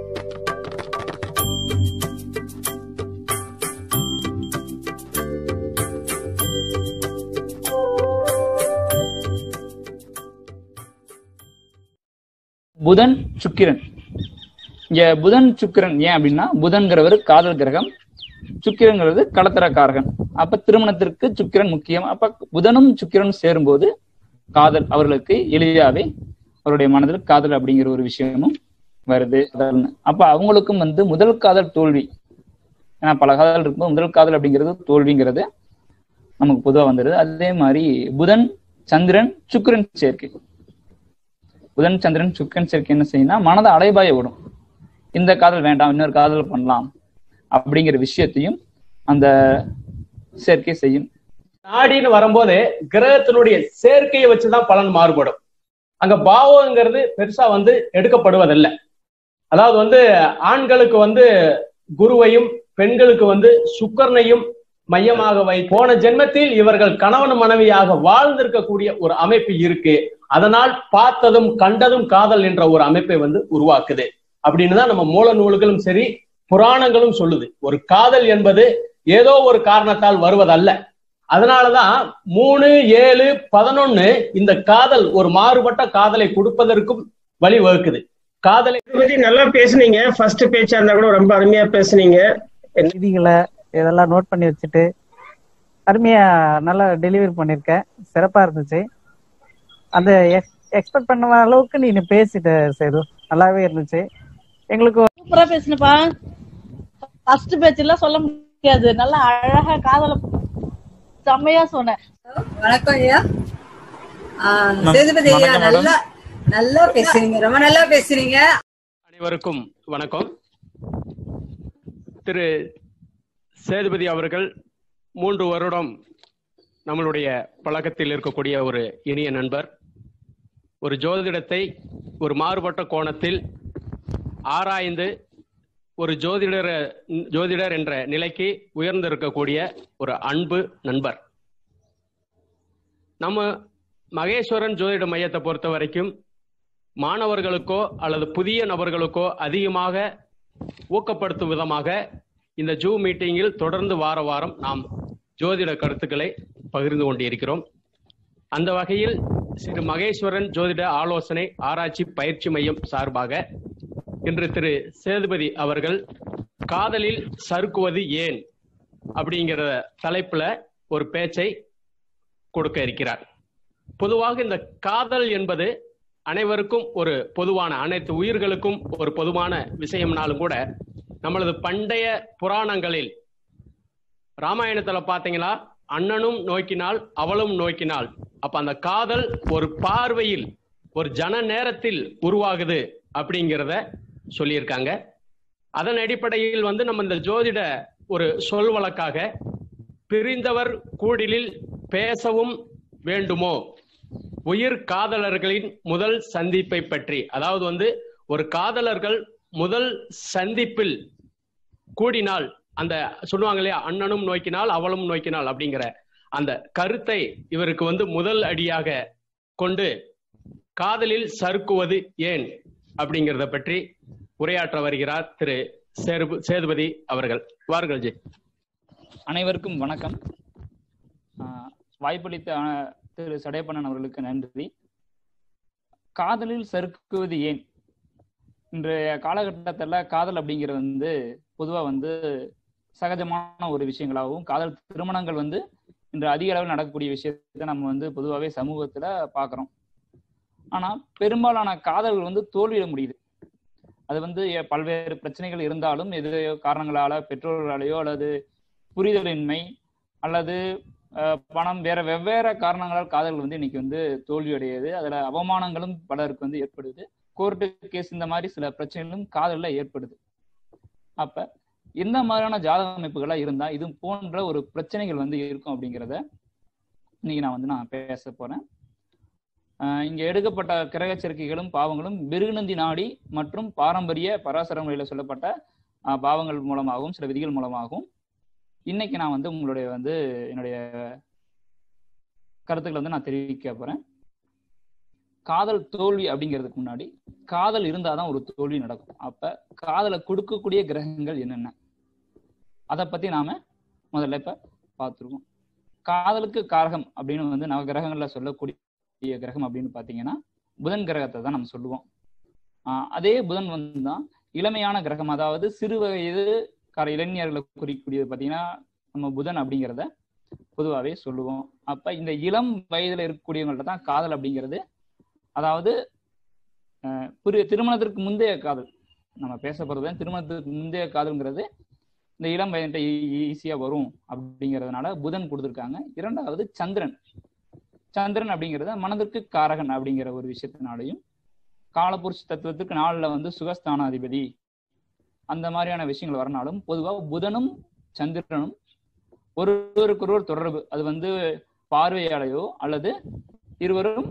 புதன் சுக்கிரன் இங்க புதன் சுக்கிரன் ஏன் அப்படின்னா புதன்கிறவர் காதல் கிரகம் சுக்கிரங்கிறது களத்திரக்காரகன் அப்ப திருமணத்திற்கு சுக்கிரன் முக்கியம் அப்ப புதனும் சுக்கிரனும் சேரும்போது காதல் அவர்களுக்கு எளிதாவே அவருடைய மனதில் காதல் அப்படிங்கிற ஒரு விஷயமும் வருது காதல்னு. அப்ப அவங்களுக்கும் வந்து முதல் காதல் தோல்வி ஏன்னா பல காதல் இருக்கும்போது முதல் காதல் அப்படிங்கிறது தோல்விங்கிறது நமக்கு பொதுவா வந்துடுது அதே மாதிரி புதன் சந்திரன் சுக்கிரன் சேர்க்கை புதன் சந்திரன் சுக்கிரன் சேர்க்கை என்ன செய்யும்னா மனதை அலைபாய விடும் இந்த காதல் வேண்டாம் இன்னொரு காதல் பண்ணலாம் அப்படிங்கிற விஷயத்தையும் அந்த சேர்க்கை செய்யும் நாடின்னு வரும்போது கிரகத்தினுடைய சேர்க்கையை வச்சுதான் பலன் மாறுபடும் அங்க பாவங்கிறது பெருசா வந்து எடுக்கப்படுவதில்லை அதாவது வந்து ஆண்களுக்கு வந்து குருவையும் பெண்களுக்கு வந்து சுக்கரனையும் மையமாக வை போன ஜென்மத்தில் இவர்கள் கணவன் மனைவியாக வாழ்ந்திருக்கக்கூடிய ஒரு அமைப்பு இருக்கு அதனால் பார்த்ததும் கண்டதும் காதல் என்ற ஒரு அமைப்பை வந்து உருவாக்குது அப்படின்னு தான் நம்ம மூல நூல்களும் சரி புராணங்களும் சொல்லுது ஒரு காதல் என்பது ஏதோ ஒரு காரணத்தால் வருவதல்ல அதனாலதான் மூணு ஏழு பதினொன்னு இந்த காதல் ஒரு மாறுபட்ட காதலை கொடுப்பதற்கும் வழி வகுக்குது காதலை இதை பத்தி நல்லா பேசுனீங்க ஃபர்ஸ்ட் பேச்சா இருந்தா கூட ரொம்ப அருமையா பேசுனீங்க செய்திகளை இதெல்லாம் நோட் பண்ணி வச்சுட்டு அருமையா நல்லா டெலிவரி பண்ணிருக்க சிறப்பா இருந்துச்சு அந்த எக்ஸ்பெக்ட் பண்ண அளவுக்கு நீ பேசிட்ட சேது நல்லாவே இருந்துச்சு எங்களுக்கு சூப்பரா பேசுனப்பா ஃபர்ஸ்ட் பேட்ச் எல்லாம் சொல்ல முடியாது நல்லா அழகா காதல செம்மையா சொன்ன வணக்கம் ஐயா ஆஹ் சேதுபதி ஐயா வணக்கம் மேடம். நல்லா நல்லா பேசுறீங்க ரொம்ப நல்லா பேசுறீங்க அனைவருக்கும் வணக்கம் திரு சேதுபதி அவர்கள் மூன்று வருடம் நம்மளுடைய பழக்கத்தில் இருக்கக்கூடிய ஒரு இனிய நண்பர் ஒரு ஜோதிடத்தை ஒரு மாறுபட்ட கோணத்தில் ஆராய்ந்து ஒரு ஜோதிடர் ஜோதிடர் என்ற நிலைக்கு உயர்ந்திருக்கக்கூடிய ஒரு அன்பு நண்பர் நம்ம மகேஸ்வரன் ஜோதிட மையத்தை பொறுத்த வரைக்கும் மாணவர்களுக்கோ அல்லது புதிய நபர்களுக்கோ அதிகமாக ஊக்கப்படுத்தும் விதமாக இந்த ஜூ மீட்டிங்கில் தொடர்ந்து வார வாரம் நாம் ஜோதிட கருத்துக்களை பகிர்ந்து கொண்டிருக்கிறோம் அந்த வகையில் திரு மகேஸ்வரன் ஜோதிட ஆலோசனை ஆராய்ச்சி பயிற்சி மையம் சார்பாக இன்று திரு சேதுபதி அவர்கள் காதலில் சறுக்குவது ஏன் அப்படிங்கிற தலைப்புல ஒரு பேச்சை கொடுக்க இருக்கிறார் பொதுவாக இந்த காதல் என்பது அனைவருக்கும் ஒரு பொதுவான அனைத்து உயிர்களுக்கும் ஒரு பொதுவான விஷயம்னாலும் கூட நம்மளது பண்டைய புராணங்களில் ராமாயணத்துல பாத்தீங்களா அண்ணனும் நோக்கினால் அவளும் நோக்கினாள் அப்ப அந்த காதல் ஒரு பார்வையில் ஒரு ஜன நேரத்தில் உருவாகுது அப்படிங்கிறத சொல்லியிருக்காங்க அதன் அடிப்படையில் வந்து நம்ம இந்த ஜோதிட ஒரு சொல் வழக்காக பிரிந்தவர் கூடிலில் பேசவும் வேண்டுமோ உயிர் காதலர்களின் முதல் சந்திப்பை பற்றி அதாவது வந்து ஒரு காதலர்கள் முதல் சந்திப்பில் கூடினால் அந்த சொல்லுவாங்க இல்லையா அண்ணனும் நோக்கினால் அவளும் நோக்கினால் அப்படிங்கிற அந்த கருத்தை இவருக்கு வந்து முதல் அடியாக கொண்டு காதலில் சறுக்குவது ஏன் அப்படிங்கிறத பற்றி உரையாற்ற வருகிறார் திரு சேருபு சேதுபதி அவர்கள் வாருங்கள் ஜி அனைவருக்கும் வணக்கம் ஆஹ் வாய்ப்பளித்த ஆஹ், திரு சடையப்பண்ணன் அவர்களுக்கு நன்றி காதலில் சறுக்குவது ஏன் இன்றைய காலகட்டத்துல காதல் அப்படிங்கிறது வந்து பொதுவா வந்து சகஜமான ஒரு விஷயங்களாகவும் காதல் திருமணங்கள் வந்து இன்று அதிக அளவில் நடக்கக்கூடிய விஷயத்தை நம்ம வந்து பொதுவாகவே சமூகத்துல பார்க்குறோம் ஆனா பெரும்பாலான காதல்கள் வந்து தோல்வியிட முடியுது அது வந்து எ- பல்வேறு பிரச்சனைகள் இருந்தாலும் எது காரணங்களால பெற்றோர்களாலேயோ அல்லது புரிதலின்மை அல்லது அஹ், பணம் வேற வெவ்வேறு காரணங்களால் காதல்கள் வந்து இன்னைக்கு வந்து தோல்வி அடையுது அதுல அவமானங்களும் பலருக்கு வந்து ஏற்படுது கோர்ட்டு கேஸ் இந்த மாதிரி சில பிரச்சனைகளும் காதல்ல ஏற்படுது அப்ப எந்த மாதிரியான ஜாதக அமைப்புகளா இருந்தா இது போன்ற ஒரு பிரச்சனைகள் வந்து இருக்கும் அப்படிங்கிறத இன்னைக்கு நான் வந்து நான் பேச போறேன் ஆஹ் இங்க எடுக்கப்பட்ட கிரக சேர்க்கைகளும் பாவங்களும் பிருகுநந்தி நாடி மற்றும் பாரம்பரிய பராசர முறையில சொல்லப்பட்ட ஆஹ் பாவங்கள் மூலமாகவும் சில விதிகள் மூலமாகவும் இன்னைக்கு நான் வந்து உங்களுடைய வந்து என்னுடைய கருத்துக்களை வந்து நான் தெரிவிக்க போறேன் காதல் தோல்வி அப்படிங்கிறதுக்கு முன்னாடி காதல் இருந்தாதான் ஒரு தோல்வி நடக்கும் அப்ப காதலை கொடுக்கக்கூடிய கிரகங்கள் என்னென்ன அதை பத்தி நாம முதல்ல இப்ப பார்த்துருவோம் காதலுக்கு காரகம் அப்படின்னு வந்து நவ கிரகங்கள்ல சொல்லக்கூடிய கிரகம் அப்படின்னு பாத்தீங்கன்னா புதன் கிரகத்தை தான் நம்ம சொல்லுவோம் ஆஹ் அதே புதன் வந்து தான் இளமையான கிரகம் அதாவது சிறு வயது கார இளைஞர்களை குறிக்கக்கூடியது பாத்தீங்கன்னா நம்ம புதன் அப்படிங்கிறத பொதுவாகவே சொல்லுவோம் அப்ப இந்த இளம் வயதுல இருக்கக்கூடியவங்கள்ட்ட தான் காதல் அப்படிங்கிறது அதாவது அஹ், புரிய திருமணத்திற்கு முந்தைய காதல் நம்ம பேச போறது திருமணத்திற்கு முந்தைய காதல்ங்கிறது இந்த இளம் வயதிட்ட ஈஸியா வரும் அப்படிங்கிறதுனால புதன் கொடுத்துருக்காங்க இரண்டாவது சந்திரன் சந்திரன் அப்படிங்கிறது மனதிற்கு காரகன் அப்படிங்கிற ஒரு விஷயத்தினாலையும் காலபுருஷ தத்துவத்துக்கு நாளில் வந்து சுகஸ்தானாதிபதி அந்த மாதிரியான விஷயங்கள் வரனாலும் பொதுவாக புதனும் சந்திரனும் ஒருவருக்கொருவர் தொடர்பு அது வந்து பார்வையாலேயோ அல்லது இருவரும்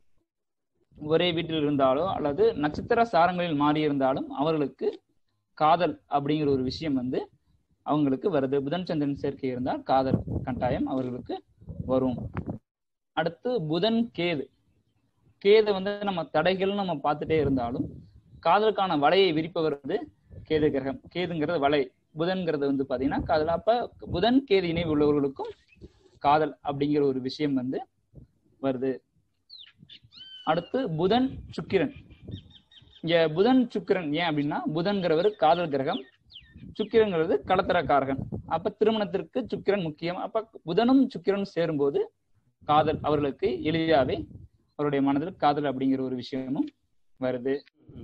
ஒரே வீட்டில் இருந்தாலோ அல்லது நட்சத்திர சாரங்களில் மாறி இருந்தாலும் அவர்களுக்கு காதல் அப்படிங்கிற ஒரு விஷயம் வந்து அவங்களுக்கு வருது புதன் சந்திரன் சேர்க்கை இருந்தால் காதல் கட்டாயம் அவர்களுக்கு வரும் அடுத்து புதன் கேது கேது வந்து நம்ம தடைகள் நம்ம பார்த்துட்டே இருந்தாலும் காதலுக்கான வலையை விரிப்பவர் வந்து கேது கிரகம் கேதுங்கிறது வலை புதன்கிறது வந்து பாத்தீங்கன்னா காதல் அப்ப புதன் கேது இணைவு உள்ளவர்களுக்கும் காதல் அப்படிங்கிற ஒரு விஷயம் வந்து வருது அடுத்து புதன் சுக்கிரன் இங்க புதன் சுக்கிரன் ஏன் அப்படின்னா புதன்கிறவர் காதல் கிரகம் சுக்கிரங்கிறது கடத்தரக்காரகன் அப்ப திருமணத்திற்கு சுக்கிரன் முக்கியம் அப்ப புதனும் சுக்கிரனும் சேரும்போது காதல் அவர்களுக்கு எளிதாவே அவருடைய மனதில் காதல் அப்படிங்கிற ஒரு விஷயமும் வருது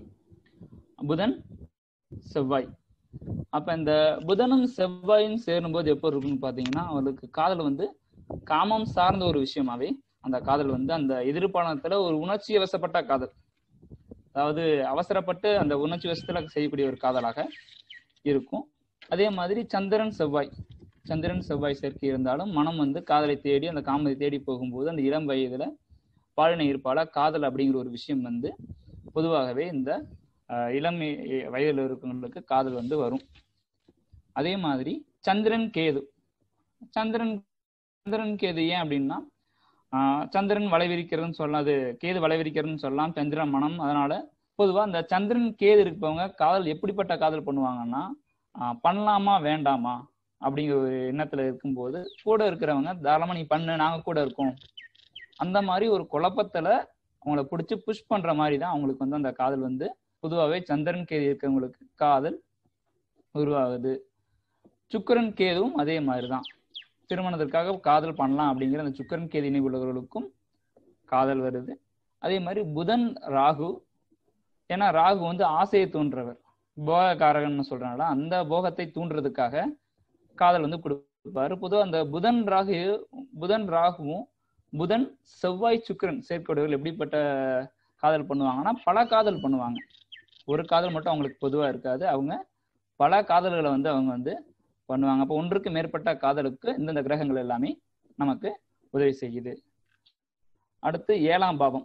புதன் செவ்வாய் அப்ப இந்த புதனும் செவ்வாயும் சேரும்போது எப்போ இருக்கும்னு பாத்தீங்கன்னா அவர்களுக்கு காதல் வந்து காமம் சார்ந்த ஒரு விஷயமாவே அந்த காதல் வந்து அந்த எதிர்பாலனத்துல ஒரு உணர்ச்சி வசப்பட்ட காதல் அதாவது அவசரப்பட்டு அந்த உணர்ச்சி வசத்துல செய்யக்கூடிய ஒரு காதலாக இருக்கும் அதே மாதிரி சந்திரன் செவ்வாய் சந்திரன் செவ்வாய் சேர்க்கை இருந்தாலும் மனம் வந்து காதலை தேடி அந்த காமத்தை தேடி போகும்போது அந்த இளம் வயதுல பாலின ஈர்ப்பால காதல் அப்படிங்கிற ஒரு விஷயம் வந்து பொதுவாகவே இந்த அஹ், இளம் இ- வயதுல இருக்கவங்களுக்கு காதல் வந்து வரும் அதே மாதிரி சந்திரன் கேது சந்திரன் சந்திரன் கேது ஏன் அப்படின்னா ஆஹ், சந்திரன் வளைவிரிக்கிறதுன்னு சொல்லலாம் அது கேது வளைவிரிக்கிறதுன்னு சொல்லலாம் சந்திரன் மனம் அதனால பொதுவா இந்த சந்திரன் கேது இருப்பவங்க காதல் எப்படிப்பட்ட காதல் பண்ணுவாங்கன்னா ஆஹ், பண்ணலாமா வேண்டாமா அப்படிங்கிற ஒரு எண்ணத்துல இருக்கும்போது கூட இருக்கிறவங்க தாராளமா நீ பண்ணு நாங்க கூட இருக்கோம் அந்த மாதிரி ஒரு குழப்பத்துல அவங்கள பிடிச்சி புஷ் பண்ற மாதிரி தான் அவங்களுக்கு வந்து அந்த காதல் வந்து பொதுவாகவே சந்திரன் கேது இருக்கிறவங்களுக்கு காதல் உருவாகுது சுக்கிரன் கேதுவும் அதே மாதிரி தான் திருமணத்திற்காக காதல் பண்ணலாம் அப்படிங்கிற அந்த சுக்கிரன் கேது இணைவு உள்ளவர்களுக்கும் காதல் வருது அதே மாதிரி புதன் ராகு ஏன்னா ராகு வந்து ஆசையை தூண்டுறவர் போகக்காரகன்னு சொல்றனால அந்த போகத்தை தூண்டுறதுக்காக காதல் வந்து கொடுப்பாரு பொதுவாக அந்த புதன் ராகு புதன் ராகுவும் புதன் செவ்வாய் சுக்கிரன் சேர்க்கையுடையவர்கள் எப்படிப்பட்ட காதல் பண்ணுவாங்கன்னா பல காதல் பண்ணுவாங்க ஒரு காதல் மட்டும் அவங்களுக்கு பொதுவா இருக்காது அவங்க பல காதல்களை வந்து அவங்க வந்து பண்ணுவாங்க அப்போ ஒன்றுக்கு மேற்பட்ட காதலுக்கு இந்தந்த கிரகங்கள் எல்லாமே நமக்கு உதவி செய்யுது அடுத்து ஏழாம் பாவம்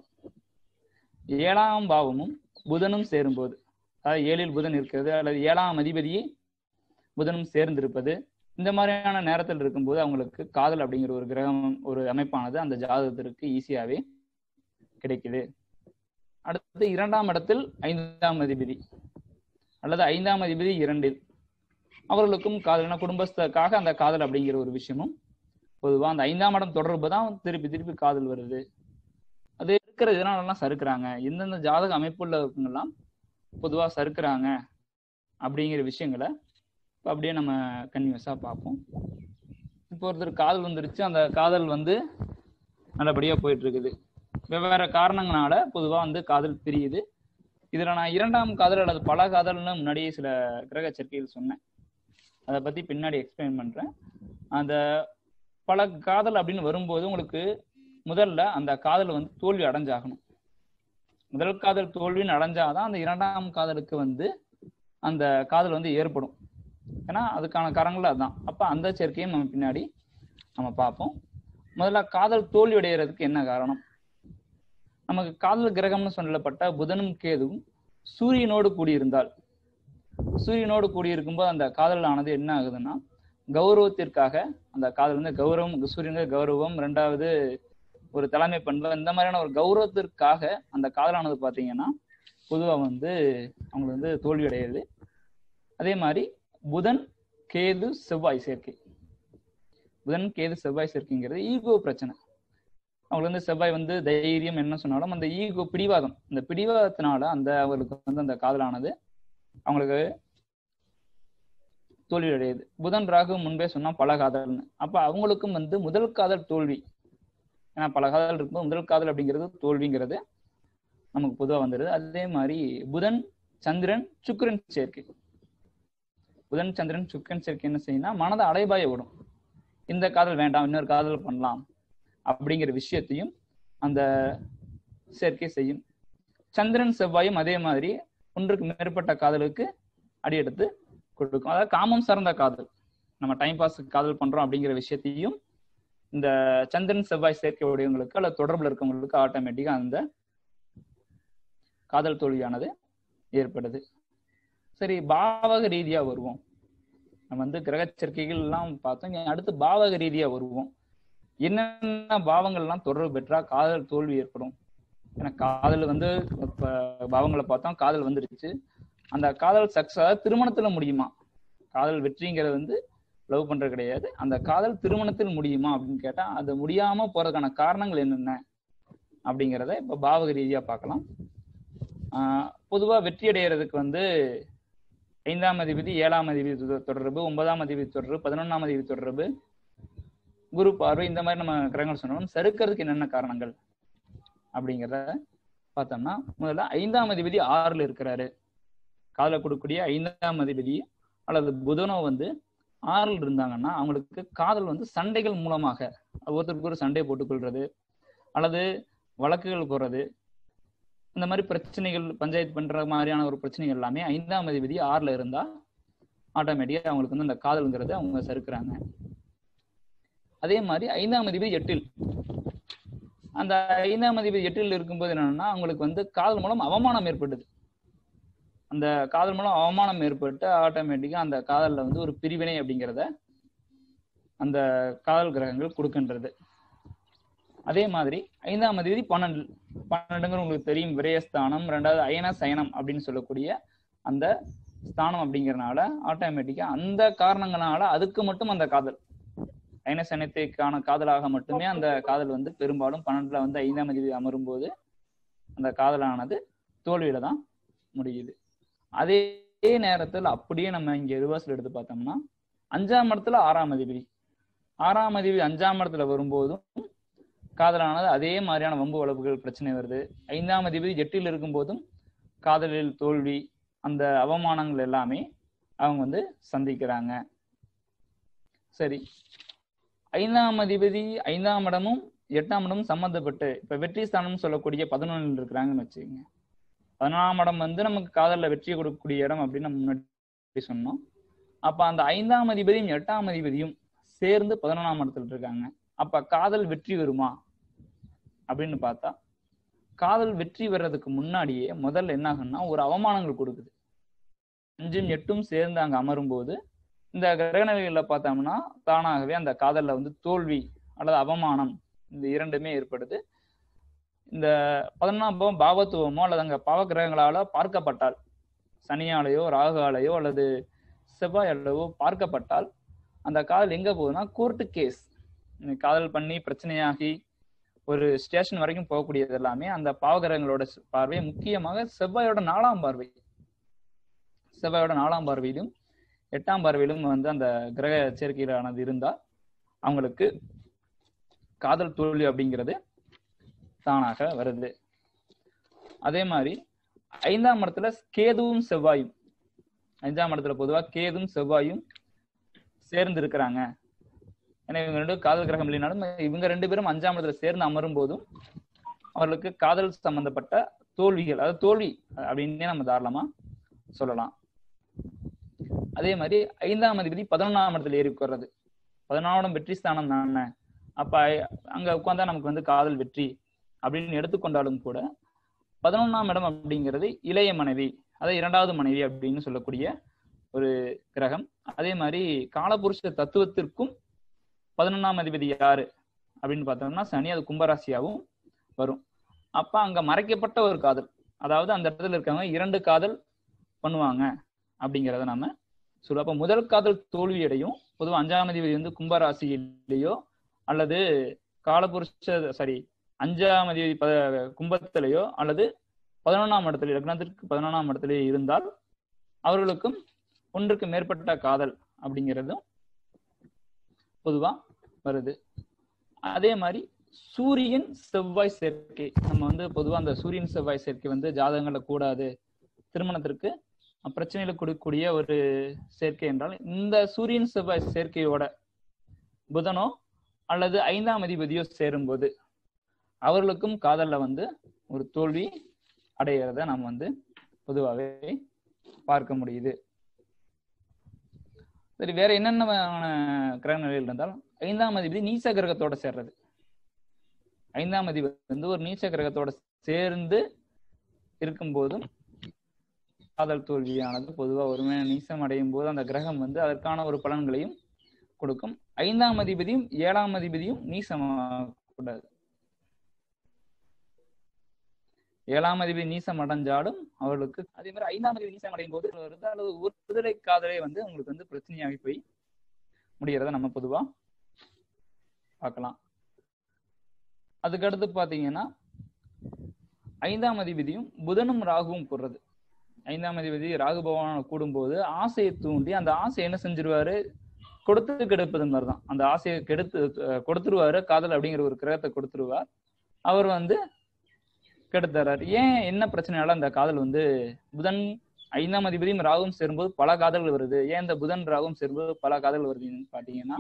ஏழாம் பாவமும் புதனும் சேரும்போது அதாவது ஏழில் புதன் இருக்கிறது அல்லது ஏழாம் அதிபதியே புதனும் சேர்ந்திருப்பது இந்த மாதிரியான நேரத்தில் இருக்கும்போது அவங்களுக்கு காதல் அப்படிங்கிற ஒரு கிரகம் ஒரு அமைப்பானது அந்த ஜாதகத்திற்கு ஈஸியாவே கிடைக்குது அடுத்து இரண்டாம் இடத்தில் ஐந்தாம் அதிபதி அல்லது ஐந்தாம் அதிபதி இரண்டில் அவர்களுக்கும் காதல்னா குடும்பஸ்தக்காக அந்த காதல் அப்படிங்கிற ஒரு விஷயமும் பொதுவா அந்த ஐந்தாம் இடம் தொடர்பு தான் திருப்பி திருப்பி காதல் வருது அது இருக்கிற இதனாலலாம் சறுக்குறாங்க எந்தெந்த ஜாதக அமைப்புள்ளவங்கெல்லாம் பொதுவா சறுக்குறாங்க அப்படிங்கிற விஷயங்களை இப்ப அப்படியே நம்ம கன்யூஸா பார்ப்போம் இப்போ ஒருத்தர் காதல் வந்துருச்சு அந்த காதல் வந்து நல்லபடியா போயிட்டு இருக்குது வெவ்வேறு காரணங்களால பொதுவா வந்து காதல் பிரியுது இதுல நான் இரண்டாம் காதல் அல்லது பல காதல்னு முன்னாடியே சில கிரக சேர்க்கைகள் சொன்னேன் அதை பத்தி பின்னாடி எக்ஸ்பிளைன் பண்றேன் அந்த பல காதல் அப்படின்னு வரும்போது உங்களுக்கு முதல்ல அந்த காதல் வந்து தோல்வி அடைஞ்சாகணும் முதல் காதல் தோல்வின்னு அடைஞ்சாதான் அந்த இரண்டாம் காதலுக்கு வந்து அந்த காதல் வந்து ஏற்படும் ஏன்னா அதுக்கான காரணங்கள் அதுதான் அப்ப அந்த சேர்க்கையும் நம்ம பின்னாடி நம்ம பார்ப்போம் முதல்ல காதல் தோல்வி அடைகிறதுக்கு என்ன காரணம் நமக்கு காதல் கிரகம்னு சொல்லப்பட்ட புதனும் கேதுவும் சூரியனோடு கூடியிருந்தால் சூரியனோடு கூடியிருக்கும்போது அந்த காதல் ஆனது என்ன ஆகுதுன்னா கௌரவத்திற்காக அந்த காதல் வந்து கௌரவம் சூரியனுக்கு கௌரவம் ரெண்டாவது ஒரு தலைமை பண்பு இந்த மாதிரியான ஒரு கௌரவத்திற்காக அந்த காதலானது பாத்தீங்கன்னா பொதுவா வந்து அவங்களுக்கு வந்து தோல்வி அடையுது அதே மாதிரி புதன் கேது செவ்வாய் சேர்க்கை புதன் கேது செவ்வாய் சேர்க்கைங்கிறது ஈகோ பிரச்சனை அவங்களுக்கு வந்து செவ்வாய் வந்து தைரியம் என்ன சொன்னாலும் அந்த ஈகோ பிடிவாதம் இந்த பிடிவாதத்தினால அந்த அவங்களுக்கு வந்து அந்த காதலானது அவங்களுக்கு தோல்வி அடையுது புதன் ராகு முன்பே சொன்னா பல காதல்னு அப்ப அவங்களுக்கும் வந்து முதல் காதல் தோல்வி ஏன்னா பல காதல் இருக்கும்போது முதல் காதல் அப்படிங்கிறது தோல்விங்கிறது நமக்கு பொதுவா வந்துடுது அதே மாதிரி புதன் சந்திரன் சுக்கிரன் சேர்க்கை புதன் சந்திரன் சுக்கிரன் சேர்க்கை என்ன செய்யும்னா மனதை அலைபாய விடும் இந்த காதல் வேண்டாம் இன்னொரு காதல் பண்ணலாம் அப்படிங்கிற விஷயத்தையும் அந்த சேர்க்கை செய்யும் சந்திரன் செவ்வாயும் அதே மாதிரி ஒன்றுக்கு மேற்பட்ட காதலுக்கு அடியெடுத்து கொடுக்கும் அதாவது காமம் சார்ந்த காதல் நம்ம டைம் பாஸ் காதல் பண்றோம் அப்படிங்கிற விஷயத்தையும் இந்த சந்திரன் செவ்வாய் சேர்க்கை உடையவங்களுக்கு அல்லது தொடர்புல இருக்கவங்களுக்கு ஆட்டோமேட்டிக்கா அந்த காதல் தோல்வியானது ஏற்படுது சரி பாவக ரீதியா வருவோம் நம்ம வந்து கிரக சேர்க்கைகள் எல்லாம் பார்த்தோம் இங்க அடுத்து பாவக ரீதியா வருவோம் என்னென்ன பாவங்கள்லாம் தொடர்பு பெற்றா காதல் தோல்வி ஏற்படும் ஏன்னா காதல் வந்து இப்ப பாவங்களை பார்த்தோம் காதல் வந்துருச்சு அந்த காதல் சக்சஸ் திருமணத்துல முடியுமா காதல் வெற்றிங்கிறது வந்து லவ் பண்றது கிடையாது அந்த காதல் திருமணத்தில் முடியுமா அப்படின்னு கேட்டா அது முடியாம போறதுக்கான காரணங்கள் என்னென்ன அப்படிங்கிறத இப்ப பாவக ரீதியா பார்க்கலாம் ஆஹ் பொதுவா வெற்றி அடைகிறதுக்கு வந்து ஐந்தாம் அதிபதி ஏழாம் அதிபதி தொ- தொடர்பு ஒன்பதாம் அதிபதி தொடர்பு பதினொன்னாம் அதிபதி தொடர்பு குரு பார்வை இந்த மாதிரி நம்ம கிரகங்கள் சொன்னோம் சறுக்கிறதுக்கு என்னென்ன காரணங்கள் அப்படிங்கிறத பார்த்தோம்னா முதல்ல ஐந்தாம் அதிபதி ஆறுல இருக்கிறாரு காதல கொடுக்கக்கூடிய ஐந்தாம் அதிபதி அல்லது புதனோ வந்து ஆறில் இருந்தாங்கன்னா அவங்களுக்கு காதல் வந்து சண்டைகள் மூலமாக ஒருத்தருக்கு ஒரு சண்டை போட்டுக்கொள்றது அல்லது வழக்குகள் போறது இந்த மாதிரி பிரச்சனைகள் பஞ்சாயத்து பண்ற மாதிரியான ஒரு பிரச்சனைகள் எல்லாமே ஐந்தாம் அதிபதி ஆறுல இருந்தா ஆட்டோமேட்டிக்கா அவங்களுக்கு வந்து அந்த காதல்ங்கிறத அவங்க சறுக்குறாங்க அதே மாதிரி ஐந்தாம் அதிபதி எட்டில் அந்த ஐந்தாம் அதிபதி எட்டில் இருக்கும்போது என்னன்னா அவங்களுக்கு வந்து காதல் மூலம் அவமானம் ஏற்படுது அந்த காதல் மூலம் அவமானம் ஏற்பட்டு ஆட்டோமேட்டிக்கா அந்த காதல்ல வந்து ஒரு பிரிவினை அப்படிங்கிறத அந்த காதல் கிரகங்கள் கொடுக்கின்றது அதே மாதிரி ஐந்தாம் அதிபதி பன்னெண்டு பன்னெண்டுங்கிற உங்களுக்கு தெரியும் விரயஸ்தானம் ரெண்டாவது அயன சயனம் அப்படின்னு சொல்லக்கூடிய அந்த ஸ்தானம் அப்படிங்கறனால ஆட்டோமேட்டிக்கா அந்த காரணங்களால அதுக்கு மட்டும் அந்த காதல் அயன சயனத்துக்கான காதலாக மட்டுமே அந்த காதல் வந்து பெரும்பாலும் பன்னெண்டுல வந்து ஐந்தாம் அதிபதி அமரும் போது அந்த காதலானது தோல்வியில தான் முடியுது அதே நேரத்துல அப்படியே நம்ம இங்க ரிவர்ஸ்ல எடுத்து பார்த்தோம்னா அஞ்சாம் இடத்துல ஆறாம் அதிபதி ஆறாம் அதிபதி அஞ்சாம் இடத்துல வரும்போதும் காதலானது அதே மாதிரியான வம்பு வளப்புகள் பிரச்சனை வருது ஐந்தாம் அதிபதி எட்டில் இருக்கும்போதும் காதலில் தோல்வி அந்த அவமானங்கள் எல்லாமே அவங்க வந்து சந்திக்கிறாங்க சரி ஐந்தாம் அதிபதி ஐந்தாம் இடமும் எட்டாம் இடமும் சம்மந்தப்பட்டு இப்ப வெற்றி ஸ்தானம் சொல்லக்கூடிய பதினொன்றில் இருக்கிறாங்கன்னு வச்சுக்கோங்க பதினொன்றாம் இடம் வந்து நமக்கு காதல்ல வெற்றி கொடுக்கக்கூடிய இடம் அப்படின்னு நம்ம முன்னாடி சொன்னோம் அப்ப அந்த ஐந்தாம் அதிபதியும் எட்டாம் அதிபதியும் சேர்ந்து பதினொன்றாம் இடத்துல இருக்காங்க அப்ப காதல் வெற்றி வருமா அப்படின்னு பார்த்தா காதல் வெற்றி வர்றதுக்கு முன்னாடியே முதல்ல என்ன ஆகும்னா ஒரு அவமானங்கள் கொடுக்குது அஞ்சும் எட்டும் சேர்ந்து அங்க அமரும் போது இந்த கிரகநிலைகள்ல பார்த்தோம்னா தானாகவே அந்த காதல்ல வந்து தோல்வி அல்லது அவமானம் இந்த இரண்டுமே ஏற்படுது இந்த பதினொன்றாம் பாவம் பாவத்துவமோ அல்லது அங்க பாவ கிரகங்களால பார்க்கப்பட்டால் சனியாலேயோ ராகுகாலையோ அல்லது செவ்வாயாலோ பார்க்கப்பட்டால் அந்த காதல் எங்க போகுதுன்னா கோர்ட்டு கேஸ் காதல் பண்ணி பிரச்சனையாகி ஒரு ஸ்டேஷன் வரைக்கும் போகக்கூடியது எல்லாமே அந்த பாவகிரகங்களோட பார்வை முக்கியமாக செவ்வாயோட நாலாம் பார்வை செவ்வாயோட நாலாம் பார்வையிலும் எட்டாம் பார்வையிலும் வந்து அந்த கிரக சேர்க்கையிலானது இருந்தா அவங்களுக்கு காதல் தோல்வி அப்படிங்கிறது தானாக வருது அதே மாதிரி ஐந்தாம் இடத்துல கேதுவும் செவ்வாயும் அஞ்சாம் இடத்துல பொதுவா கேதும் செவ்வாயும் சேர்ந்து இருக்கிறாங்க ஏன்னா இவங்க ரெண்டு காதல் கிரகம் இல்லைனாலும் இவங்க ரெண்டு பேரும் அஞ்சாம் இடத்துல சேர்ந்து அமரும் போதும் அவர்களுக்கு காதல் சம்பந்தப்பட்ட தோல்விகள் அதாவது தோல்வி அப்படின்னே நம்ம தாராளமா சொல்லலாம் அதே மாதிரி ஐந்தாம் அதிபதி பதினொன்றாம் இடத்துல ஏறி உட்கார்றது பதினொன்றாம் வெற்றி ஸ்தானம் தானே அப்ப அங்க உட்கார்ந்தா நமக்கு வந்து காதல் வெற்றி அப்படின்னு எடுத்துக்கொண்டாலும் கூட பதினொன்னாம் இடம் அப்படிங்கிறது இளைய மனைவி அதாவது இரண்டாவது மனைவி அப்படின்னு சொல்லக்கூடிய ஒரு கிரகம் அதே மாதிரி காலபுருஷ தத்துவத்திற்கும் பதினொன்னாம் அதிபதி யாரு அப்படின்னு பார்த்தோம்னா சனி அது கும்பராசியாவும் வரும் அப்ப அங்க மறைக்கப்பட்ட ஒரு காதல் அதாவது அந்த இடத்துல இருக்கவங்க இரண்டு காதல் பண்ணுவாங்க அப்படிங்கிறத நாம சொல்லுவோம் அப்ப முதல் காதல் தோல்வியடையும் பொதுவாக அஞ்சாம் அதிபதி வந்து கும்பராசியிலேயோ அல்லது காலபுருஷ சாரி அஞ்சாம் அதிபதி ப கும்பத்திலேயோ அல்லது பதினொன்றாம் இடத்துல லக்னத்திற்கு பதினொன்றாம் இடத்திலேயோ இருந்தால் அவர்களுக்கும் ஒன்றுக்கு மேற்பட்ட காதல் அப்படிங்கிறதும் பொதுவா வருது அதே மாதிரி சூரியன் செவ்வாய் சேர்க்கை நம்ம வந்து பொதுவா அந்த சூரியன் செவ்வாய் சேர்க்கை வந்து ஜாதகங்கள்ல கூடாது திருமணத்திற்கு பிரச்சனைகளை கொடுக்கக்கூடிய ஒரு சேர்க்கை என்றால் இந்த சூரியன் செவ்வாய் சேர்க்கையோட புதனோ அல்லது ஐந்தாம் அதிபதியோ சேரும்போது அவர்களுக்கும் காதல்ல வந்து ஒரு தோல்வி அடைகிறத நாம் வந்து பொதுவாகவே பார்க்க முடியுது சரி வேற என்னென்ன கிரக நிலையில் இருந்தால் ஐந்தாம் அதிபதி நீச்ச கிரகத்தோட சேர்றது ஐந்தாம் அதிபதி வந்து ஒரு நீச்ச கிரகத்தோட சேர்ந்து இருக்கும்போதும் காதல் தோல்வியானது பொதுவாக ஒருமே நீசம் அடையும் போது அந்த கிரகம் வந்து அதற்கான ஒரு பலன்களையும் கொடுக்கும் ஐந்தாம் அதிபதியும் ஏழாம் அதிபதியும் நீசமாகக்கூடாது ஏழாம் அதிபதி நீசம் அடைஞ்சாலும் அவர்களுக்கு அதே மாதிரி ஐந்தாம் அதிபதி நீசம் அடையும் போது வருது அல்லது ஒரு விடுதலை காதலே வந்து உங்களுக்கு வந்து பிரச்சனையாகி போய் முடிகிறத நம்ம பொதுவா பார்க்கலாம் அதுக்கடுத்து பாத்தீங்கன்னா ஐந்தாம் அதிபதியும் புதனும் ராகுவும் கூடுறது ஐந்தாம் அதிபதி ராகு பகவான கூடும்போது ஆசையை தூண்டி அந்த ஆசை என்ன செஞ்சிருவாரு கொடுத்து கெடுப்பது மாதிரிதான் அந்த ஆசையை கெடுத்து கொடுத்துருவாரு காதல் அப்படிங்கிற ஒரு கிரகத்தை கொடுத்துருவார் அவர் வந்து கெடுத்துறாரு ஏன் என்ன பிரச்சனையால அந்த காதல் வந்து புதன் ஐந்தாம் அதிபதியும் ராகும் சேரும்போது பல காதல்கள் வருது ஏன் இந்த புதன் ராகும் சேரும்போது பல காதல்கள் வருதுன்னு பாத்தீங்கன்னா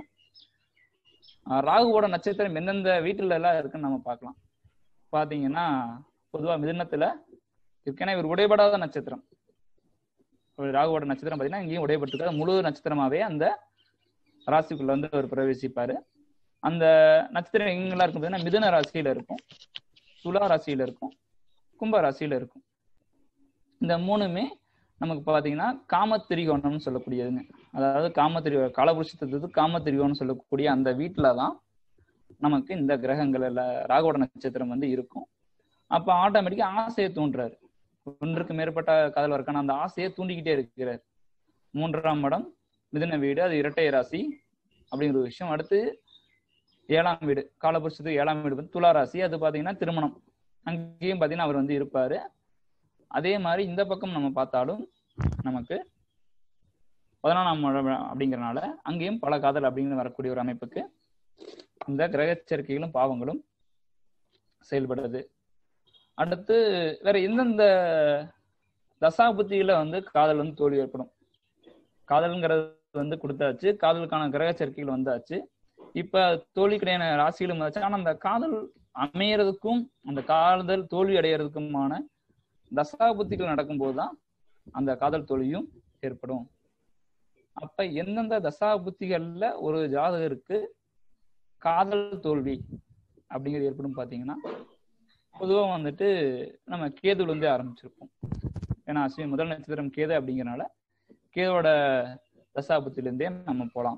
ராகுவோட நட்சத்திரம் எந்தெந்த வீட்டுல எல்லாம் இருக்குன்னு நம்ம பார்க்கலாம் பாத்தீங்கன்னா பொதுவா மிதுனத்துல இருக்குன்னா இவர் உடைபடாத நட்சத்திரம் ராகுவோட நட்சத்திரம் பாத்தீங்கன்னா இங்கேயும் உடையப்பட்டிருக்காது முழு நட்சத்திரமாவே அந்த ராசிக்குள்ள வந்து அவர் பிரவேசிப்பாரு அந்த நட்சத்திரம் எங்கெல்லாம் இருக்கும் பார்த்தீங்கன்னா மிதுன ராசியில இருக்கும் துலா ராசியில இருக்கும் கும்ப ராசியில இருக்கும் இந்த மூணுமே நமக்கு பாத்தீங்கன்னா காமத்திரிகோணம்னு சொல்லக்கூடியதுங்க அதாவது காமத்திரி காலபுருஷத்துக்கு காமத்திரிகோணம் சொல்லக்கூடிய அந்த வீட்டுல தான் நமக்கு இந்த கிரகங்கள் எல்லாம் ராகவோட நட்சத்திரம் வந்து இருக்கும் அப்ப ஆட்டோமேட்டிக்கா ஆசையை தூண்டுறாரு ஒன்றுக்கு மேற்பட்ட காதல் வரக்கான அந்த ஆசையை தூண்டிக்கிட்டே இருக்கிறார் மூன்றாம் இடம் மிதுன வீடு அது இரட்டை ராசி அப்படிங்கிற ஒரு விஷயம் அடுத்து ஏழாம் வீடு காலபுருஷத்துக்கு ஏழாம் வீடு வந்து துலா ராசி அது பாத்தீங்கன்னா திருமணம் அங்கேயும் பாத்தீங்கன்னா அவர் வந்து இருப்பாரு அதே மாதிரி இந்த பக்கம் நம்ம பார்த்தாலும் நமக்கு பதினாலாம் அப்படிங்கறனால அங்கேயும் பல காதல் அப்படின்னு வரக்கூடிய ஒரு அமைப்புக்கு இந்த கிரக சேர்க்கைகளும் பாவங்களும் செயல்படுறது அடுத்து வேற எந்தெந்த தசாபுத்தியில வந்து காதல் வந்து தோல்வி ஏற்படும் காதல்ங்கிறது வந்து கொடுத்தாச்சு காதலுக்கான கிரக சேர்க்கைகள் வந்தாச்சு இப்ப தோல்வி கிடையான ராசிகளும் வந்தாச்சு ஆனா அந்த காதல் அமையறதுக்கும் அந்த காதல் தோல்வி அடையிறதுக்குமான தசாபுத்திகள் நடக்கும்போது தான் அந்த காதல் தோல்வியும் ஏற்படும் அப்ப எந்தெந்த தசாபுத்திகள்ல ஒரு ஜாதகருக்கு காதல் தோல்வி அப்படிங்கிறது ஏற்படும் பாத்தீங்கன்னா பொதுவா வந்துட்டு நம்ம கேதுல இருந்தே ஆரம்பிச்சிருப்போம் ஏன்னா அஸ்வினி முதல் நட்சத்திரம் கேது அப்படிங்கறனால கேதோட தசாபுத்தில இருந்தே நம்ம போலாம்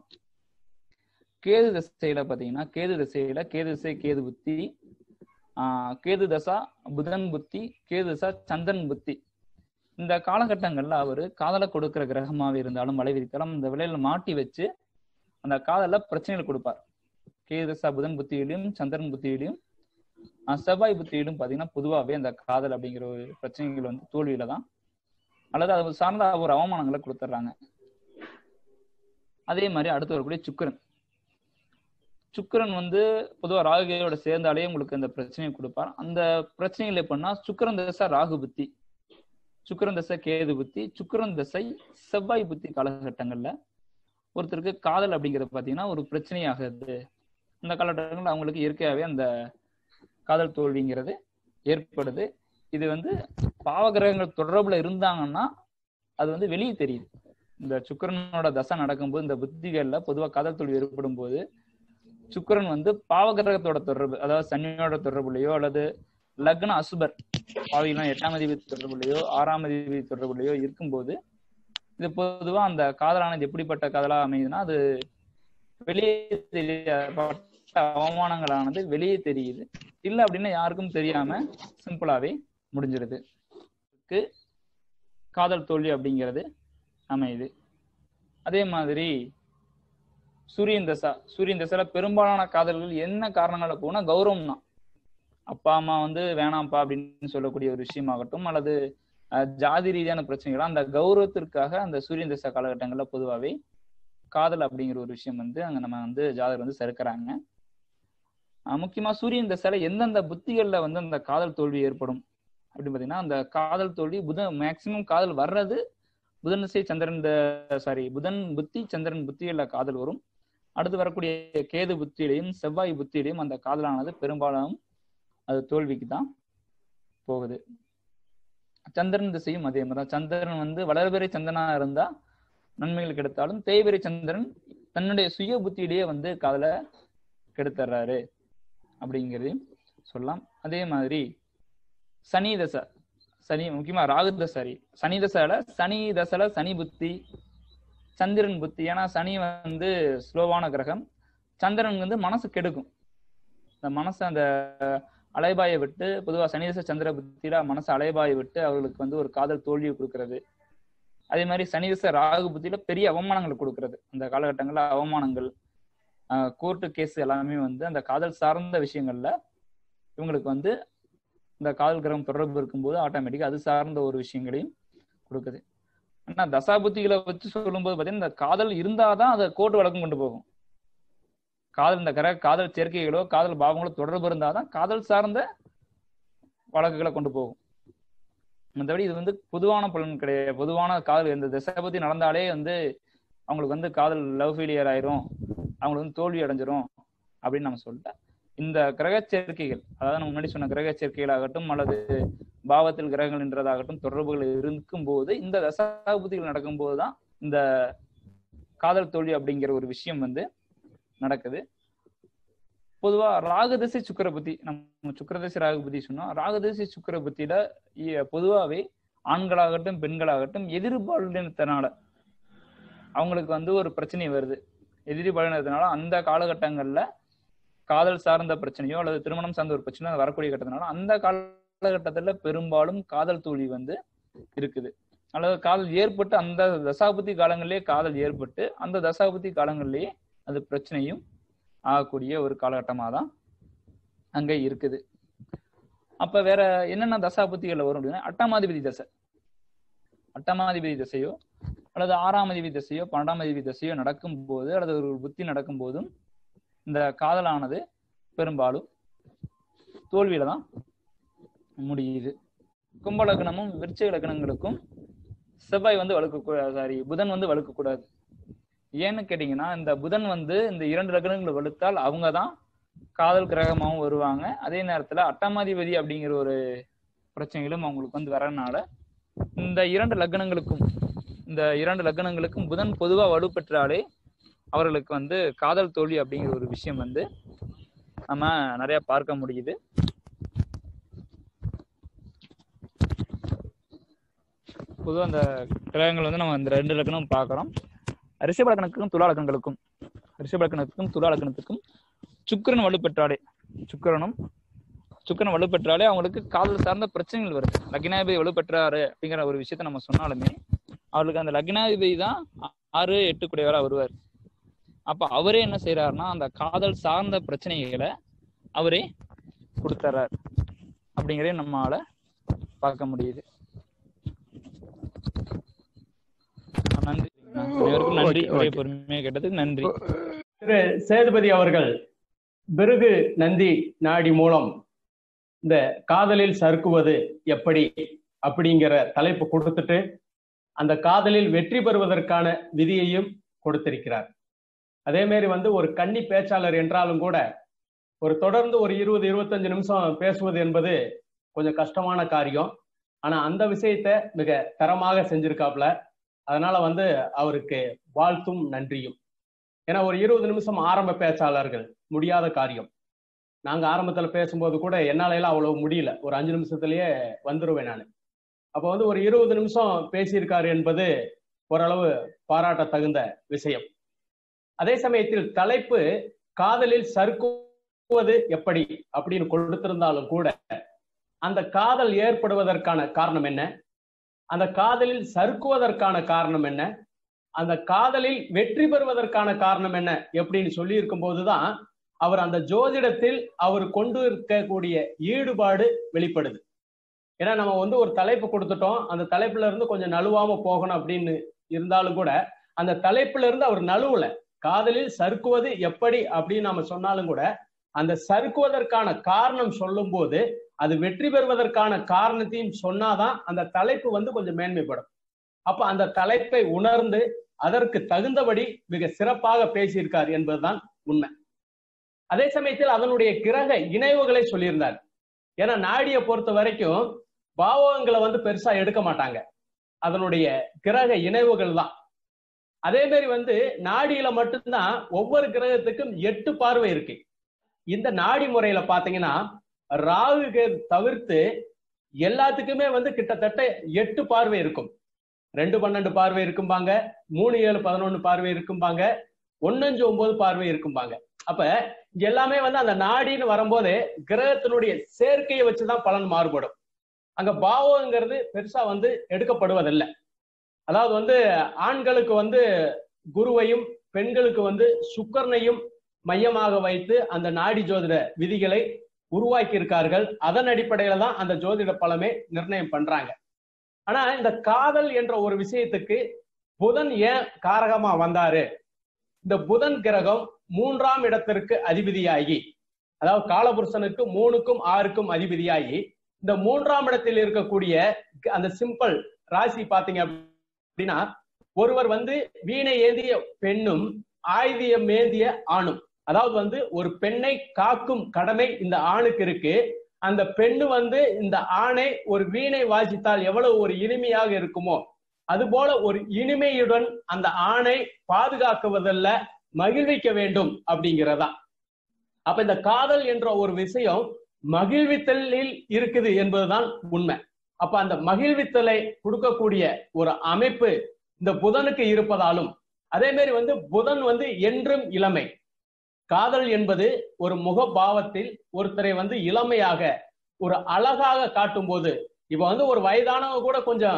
கேது திசையில பாத்தீங்கன்னா கேது திசையில கேது திசை கேது புத்தி ஆஹ் கேது தசா புதன் புத்தி கேது தசா சந்திரன் புத்தி இந்த காலகட்டங்கள்ல அவரு காதலை கொடுக்கிற கிரகமாவே இருந்தாலும் வளைவிருக்கலாம் இந்த விலையில மாட்டி வச்சு அந்த காதல பிரச்சனைகள் கொடுப்பார் கேது தசா புதன் புத்தியிலையும் சந்திரன் புத்தியிலையும் செவ்வாய் புத்தியிலும் பாத்தீங்கன்னா பொதுவாகவே அந்த காதல் அப்படிங்கிற ஒரு பிரச்சனைகள் வந்து தோல்வியில தான் அல்லது அது சார்ந்த ஒரு அவமானங்களை கொடுத்துட்றாங்க அதே மாதிரி அடுத்து வரக்கூடிய சுக்கரன் சுக்கரன் வந்து பொதுவா ராகுகையோட சேர்ந்தாலே உங்களுக்கு அந்த பிரச்சனையை கொடுப்பார் அந்த பிரச்சனைகள் எப்படின்னா சுக்கரன் தசை ராகு புத்தி சுக்கரன் தசை கேது புத்தி சுக்கரன் தசை செவ்வாய் புத்தி காலகட்டங்கள்ல ஒருத்தருக்கு காதல் அப்படிங்கிறது பாத்தீங்கன்னா ஒரு பிரச்சனையாகுது அந்த காலகட்டங்களில் அவங்களுக்கு இயற்கையாவே அந்த காதல் தோல்விங்கிறது ஏற்படுது இது வந்து பாவகிரகங்கள் தொடர்புல இருந்தாங்கன்னா அது வந்து வெளியே தெரியுது இந்த சுக்கரனோட தசை நடக்கும்போது இந்த புத்திகள்ல பொதுவாக காதல் தோல்வி ஏற்படும் போது சுக்கரன் வந்து பாவகிரகத்தோட தொடர்பு அதாவது சனியோட தொடர்புலையோ அல்லது லக்ன அசுபர் பாவிலாம் எட்டாம் அதிபதி தொடர்புலையோ ஆறாம் அதிபதி தொடர்புலையோ இருக்கும்போது இது பொதுவா அந்த காதலானது எப்படிப்பட்ட காதலா அமையுதுன்னா அது வெளியே தெரிய அவமானங்களானது வெளியே தெரியுது இல்ல அப்படின்னா யாருக்கும் தெரியாம சிம்பிளாவே முடிஞ்சிருது க்கு காதல் தோல்வி அப்படிங்கிறது அமையுது அதே மாதிரி சூரியன் தசா சூரியன் தசால பெரும்பாலான காதல்கள் என்ன காரணங்கள போனா கௌரவம் தான் அப்பா அம்மா வந்து வேணாம்ப்பா அப்படின்னு சொல்லக்கூடிய ஒரு விஷயமாகட்டும் அல்லது அஹ், ஜாதி ரீதியான பிரச்சனைகள் அந்த கௌரவத்திற்காக அந்த சூரியன் தசா காலகட்டங்கள்ல பொதுவாகவே காதல் அப்படிங்கிற ஒரு விஷயம் வந்து அங்க நம்ம வந்து ஜாதகர் வந்து செருக்கிறாங்க அஹ், முக்கியமா சூரியன் தசால எந்தெந்த புத்திகள்ல வந்து அந்த காதல் தோல்வி ஏற்படும் அப்படின்னு பாத்தீங்கன்னா அந்த காதல் தோல்வி புதன் மேக்சிமம் காதல் வர்றது புதன் திசை சந்திரன் சாரி புதன் புத்தி சந்திரன் புத்திகள்ல காதல் வரும் அடுத்து வரக்கூடிய கேது புத்தியிலையும் செவ்வாய் புத்தியிலையும் அந்த காதலானது பெரும்பாலும் அது தோல்விக்கு தான் போகுது சந்திரன் திசையும் அதே மாதிரி தான் சந்திரன் வந்து வளர்பிறை சந்திரனா இருந்தா நன்மைகள் கிடைத்தாலும் தேய்பிறை சந்திரன் தன்னுடைய சுய புத்தியிலேயே வந்து காதலை கெடுத்துறாரு அப்படிங்கிறதையும் சொல்லலாம் அதே மாதிரி சனி தசை சனி முக்கியமா ராகு தசாரி சனி தசால சனி தசைல சனி புத்தி சந்திரன் புத்தி ஏன்னா சனி வந்து ஸ்லோவான கிரகம் சந்திரன் வந்து மனசு கெடுக்கும் இந்த மனசு அந்த அலைபாயை விட்டு பொதுவா சனி தசை சந்திர புத்தியில மனசு அலைபாயை விட்டு அவர்களுக்கு வந்து ஒரு காதல் தோல்வியை கொடுக்கறது அதே மாதிரி சனி தசை ராகு புத்தியில பெரிய அவமானங்களை கொடுக்கறது அந்த காலகட்டங்கள்ல அவமானங்கள் கோர்ட்டு கேஸ் எல்லாமே வந்து அந்த காதல் சார்ந்த விஷயங்கள்ல இவங்களுக்கு வந்து இந்த காதல் கிரகம் தொடர்பு இருக்கும்போது ஆட்டோமேட்டிக்கா அது சார்ந்த ஒரு விஷயங்களையும் கொடுக்குது ஆனா தசாபுத்திகளை வச்சு சொல்லும்போது பாத்தீங்கன்னா இந்த காதல் இருந்தாதான் அதை கோர்ட் வழக்கம் கொண்டு போகும் காதல் இந்த கிரக காதல் சேர்க்கைகளோ காதல் பாவங்களோ தொடர்பு இருந்தாதான் காதல் சார்ந்த வழக்குகளை கொண்டு போகும் மற்றபடி இது வந்து பொதுவான பலன் கிடையாது பொதுவான காதல் இந்த தசாபதி நடந்தாலே வந்து அவங்களுக்கு வந்து காதல் லவ் ஃபெயிலியர் ஆயிரும் அவங்களுக்கு வந்து தோல்வி அடைஞ்சிரும் அப்படின்னு நம்ம சொல்லிட்டேன் இந்த கிரக சேர்க்கைகள் அதாவது நம்ம முன்னாடி சொன்ன கிரக சேர்க்கைகளாகட்டும் அல்லது பாவத்தில் கிரகங்கள் நின்றதாகட்டும் தொடர்புகள் இருக்கும் போது இந்த தசாபுத்திகள் நடக்கும்போது தான் இந்த காதல் தோல்வி அப்படிங்கிற ஒரு விஷயம் வந்து நடக்குது பொதுவா ராகதிசை சுக்கர புத்தி நம்ம சுக்கரதிசை ராகு புத்தி சொன்னோம் ராகதிசை சுக்கர புத்தியில இ- பொதுவாவே ஆண்களாகட்டும் பெண்களாகட்டும் எதிர்பாலினத்தினால அவங்களுக்கு வந்து ஒரு பிரச்சனை வருது எதிர்பாலினத்தினால அந்த காலகட்டங்கள்ல காதல் சார்ந்த பிரச்சனையோ அல்லது திருமணம் சார்ந்த ஒரு பிரச்சனையோ வரக்கூடிய கட்டத்தினால அந்த காலகட்டத்துல பெரும்பாலும் காதல் தோல்வி வந்து இருக்குது அல்லது காதல் ஏற்பட்டு அந்த தசாபுத்தி காலங்களிலேயே காதல் ஏற்பட்டு அந்த தசாபுத்தி காலங்களிலேயே அது பிரச்சனையும் ஆகக்கூடிய ஒரு காலகட்டமாக தான் அங்க இருக்குது அப்ப வேற என்னென்ன தசாபுத்திகள்ல வரும் அப்படின்னா அட்டமாதிபதி தசை அட்டமாதிபதி தசையோ அல்லது ஆறாம் அதிபதி தசையோ பன்னெண்டாம் அதிபதி தசையோ நடக்கும் போது அல்லது ஒரு புத்தி நடக்கும் போதும் இந்த காதலானது பெரும்பாலும் தோல்வியில தான் முடியுது கும்ப லக்னமும் விருச்சிக லக்னங்களுக்கும் செவ்வாய் வந்து வலுக்க சாரி புதன் வந்து வலுக்கக்கூடாது ஏன்னு கேட்டீங்கன்னா இந்த புதன் வந்து இந்த இரண்டு லக்னங்களை வலுத்தால் அவங்க தான் காதல் கிரகமாகவும் வருவாங்க அதே நேரத்துல அட்டமாதிபதி அப்படிங்கிற ஒரு பிரச்சனைகளும் அவங்களுக்கு வந்து வரனால இந்த இரண்டு லக்னங்களுக்கும் இந்த இரண்டு லக்னங்களுக்கும் புதன் பொதுவா வலுப்பெற்றாலே அவர்களுக்கு வந்து காதல் தோல்வி அப்படிங்கிற ஒரு விஷயம் வந்து நம்ம நிறைய பார்க்க முடியுது பொதுவாக அந்த கிரகங்கள் வந்து நம்ம இந்த ரெண்டு லக்னம் பார்க்குறோம் ரிஷப லக்னத்துக்கும் துலா லக்னங்களுக்கும் ரிஷப லக்னத்துக்கும் துலா லக்னத்துக்கும் சுக்கிரன் வலுப்பெற்றாலே சுக்கிரனும் சுக்கிரன் வலுப்பெற்றாலே அவங்களுக்கு காதல் சார்ந்த பிரச்சனைகள் வருது லக்னாதிபதி வலுப்பெற்றாரு அப்படிங்கிற ஒரு விஷயத்த நம்ம சொன்னாலுமே அவர்களுக்கு அந்த லக்னாதிபதி தான் ஆறு எட்டு குடையவரா வருவார் அப்ப அவரே என்ன செய்யறாருன்னா அந்த காதல் சார்ந்த பிரச்சனைகளை அவரே கொடுத்துறார் அப்படிங்கறத நம்மளால பார்க்க முடியுது நன்றி அனைவருக்கும் நன்றி Okay, ஒரே okay. பொறுமையா கேட்டதுக்கு நன்றி திரு சேதுபதி அவர்கள் பிருகு நந்தி நாடி மூலம் இந்த காதலில் சறுக்குவது எப்படி அப்படிங்கிற தலைப்பு கொடுத்துட்டு அந்த காதலில் வெற்றி பெறுவதற்கான விதியையும் கொடுத்திருக்கிறார் அதே மாதிரி வந்து ஒரு கன்னி பேச்சாளர் என்றாலும் கூட ஒரு தொடர்ந்து ஒரு இருபது இருபத்தஞ்சு நிமிஷம் பேசுவது என்பது கொஞ்சம் கஷ்டமான காரியம் ஆனா அந்த விஷயத்த மிக தரமாக செஞ்சிருக்காப்ல அதனால வந்து அவருக்கு வாழ்த்தும் நன்றியும் ஏன்னா ஒரு இருபது நிமிஷம் ஆரம்ப பேச்சாளர்கள் முடியாத காரியம் நாங்க ஆரம்பத்துல பேசும்போது கூட என்னால எல்லாம் அவ்வளவு முடியல ஒரு அஞ்சு நிமிஷத்துலயே வந்துருவேன் நான் அப்போ வந்து ஒரு இருபது நிமிஷம் பேசியிருக்காரு என்பது ஓரளவு பாராட்ட தகுந்த விஷயம் அதே சமயத்தில் தலைப்பு காதலில் சறுக்கும் சறுக்குவது எப்படி அப்படின்னு கொடுத்திருந்தாலும் கூட அந்த காதல் ஏற்படுவதற்கான காரணம் என்ன அந்த காதலில் சறுக்குவதற்கான காரணம் என்ன அந்த காதலில் வெற்றி பெறுவதற்கான காரணம் என்ன எப்படின்னு சொல்லி இருக்கும் போதுதான் அவர் அந்த ஜோதிடத்தில் அவர் கொண்டு இருக்கக்கூடிய ஈடுபாடு வெளிப்படுது ஏன்னா நம்ம வந்து ஒரு தலைப்பு கொடுத்துட்டோம் அந்த தலைப்புல இருந்து கொஞ்சம் நழுவாம போகணும் அப்படின்னு இருந்தாலும் கூட அந்த தலைப்புல இருந்து அவர் நழுவல காதலில் சறுக்குவது எப்படி அப்படின்னு நாம சொன்னாலும் கூட அந்த சறுக்குவதற்கான காரணம் சொல்லும் போது அது வெற்றி பெறுவதற்கான காரணத்தையும் சொன்னாதான் அந்த தலைப்பு வந்து கொஞ்சம் மேன்மைப்படும் அப்ப அந்த தலைப்பை உணர்ந்து அதற்கு தகுந்தபடி மிக சிறப்பாக பேசியிருக்கார் என்பதுதான் உண்மை அதே சமயத்தில் அதனுடைய கிரக இணைவுகளை சொல்லியிருந்தார் ஏன்னா நாடியை பொறுத்த வரைக்கும் பாவகங்களை வந்து பெருசா எடுக்க மாட்டாங்க அதனுடைய கிரக இணைவுகள் தான் அதே மாதிரி வந்து நாடியில மட்டும்தான் ஒவ்வொரு கிரகத்துக்கும் எட்டு பார்வை இருக்கு இந்த நாடி முறையில பாத்தீங்கன்னா ராகு தவிர்த்து எல்லாத்துக்குமே வந்து கிட்டத்தட்ட எட்டு பார்வை இருக்கும் ரெண்டு பன்னெண்டு பார்வை இருக்கும்பாங்க மூணு ஏழு பதினொன்னு பார்வை இருக்கும்பாங்க ஒன்னஞ்சு ஒன்பது பார்வை இருக்கும்பாங்க அப்ப இங்க எல்லாமே வந்து அந்த நாடின்னு வரும்போது கிரகத்தினுடைய சேர்க்கையை வச்சுதான் பலன் மாறுபடும் அங்க பாவங்கிறது பெருசா வந்து எடுக்கப்படுவதில்லை அதாவது வந்து ஆண்களுக்கு வந்து குருவையும் பெண்களுக்கு வந்து சுக்கரனையும் மையமாக வைத்து அந்த நாடி ஜோதிட விதிகளை உருவாக்கி இருக்கார்கள் அதன் அடிப்படையில தான் அந்த ஜோதிட பலமே நிர்ணயம் பண்றாங்க ஆனா இந்த காதல் என்ற ஒரு விஷயத்துக்கு புதன் ஏன் காரகமா வந்தாரு இந்த புதன் கிரகம் மூன்றாம் இடத்திற்கு அதிபதியாகி அதாவது காலபுருஷனுக்கு மூணுக்கும் ஆறுக்கும் அதிபதியாகி இந்த மூன்றாம் இடத்தில் இருக்கக்கூடிய அந்த சிம்பிள் ராசி பாத்தீங்க அப்படின்னா ஒருவர் வந்து வீணை ஏந்திய பெண்ணும் ஆயுதியம் ஏந்திய ஆணும் அதாவது வந்து ஒரு பெண்ணை காக்கும் கடமை இந்த ஆணுக்கு இருக்கு அந்த பெண்ணு வந்து இந்த ஆணை ஒரு வீணை வாசித்தால் எவ்வளவு ஒரு இனிமையாக இருக்குமோ அதுபோல ஒரு இனிமையுடன் அந்த ஆணை பாதுகாக்குவதல்ல மகிழ்விக்க வேண்டும் அப்படிங்கிறதா அப்ப இந்த காதல் என்ற ஒரு விஷயம் மகிழ்வித்தலில் இருக்குது என்பதுதான் உண்மை அப்ப அந்த மகிழ்வித்தலை கொடுக்கக்கூடிய ஒரு அமைப்பு இந்த புதனுக்கு இருப்பதாலும் அதே மாதிரி வந்து புதன் வந்து என்றும் இளமை காதல் என்பது ஒரு முகபாவத்தில் ஒருத்தரை வந்து இளமையாக ஒரு அழகாக காட்டும் போது இப்ப வந்து ஒரு வயதானவங்க கூட கொஞ்சம்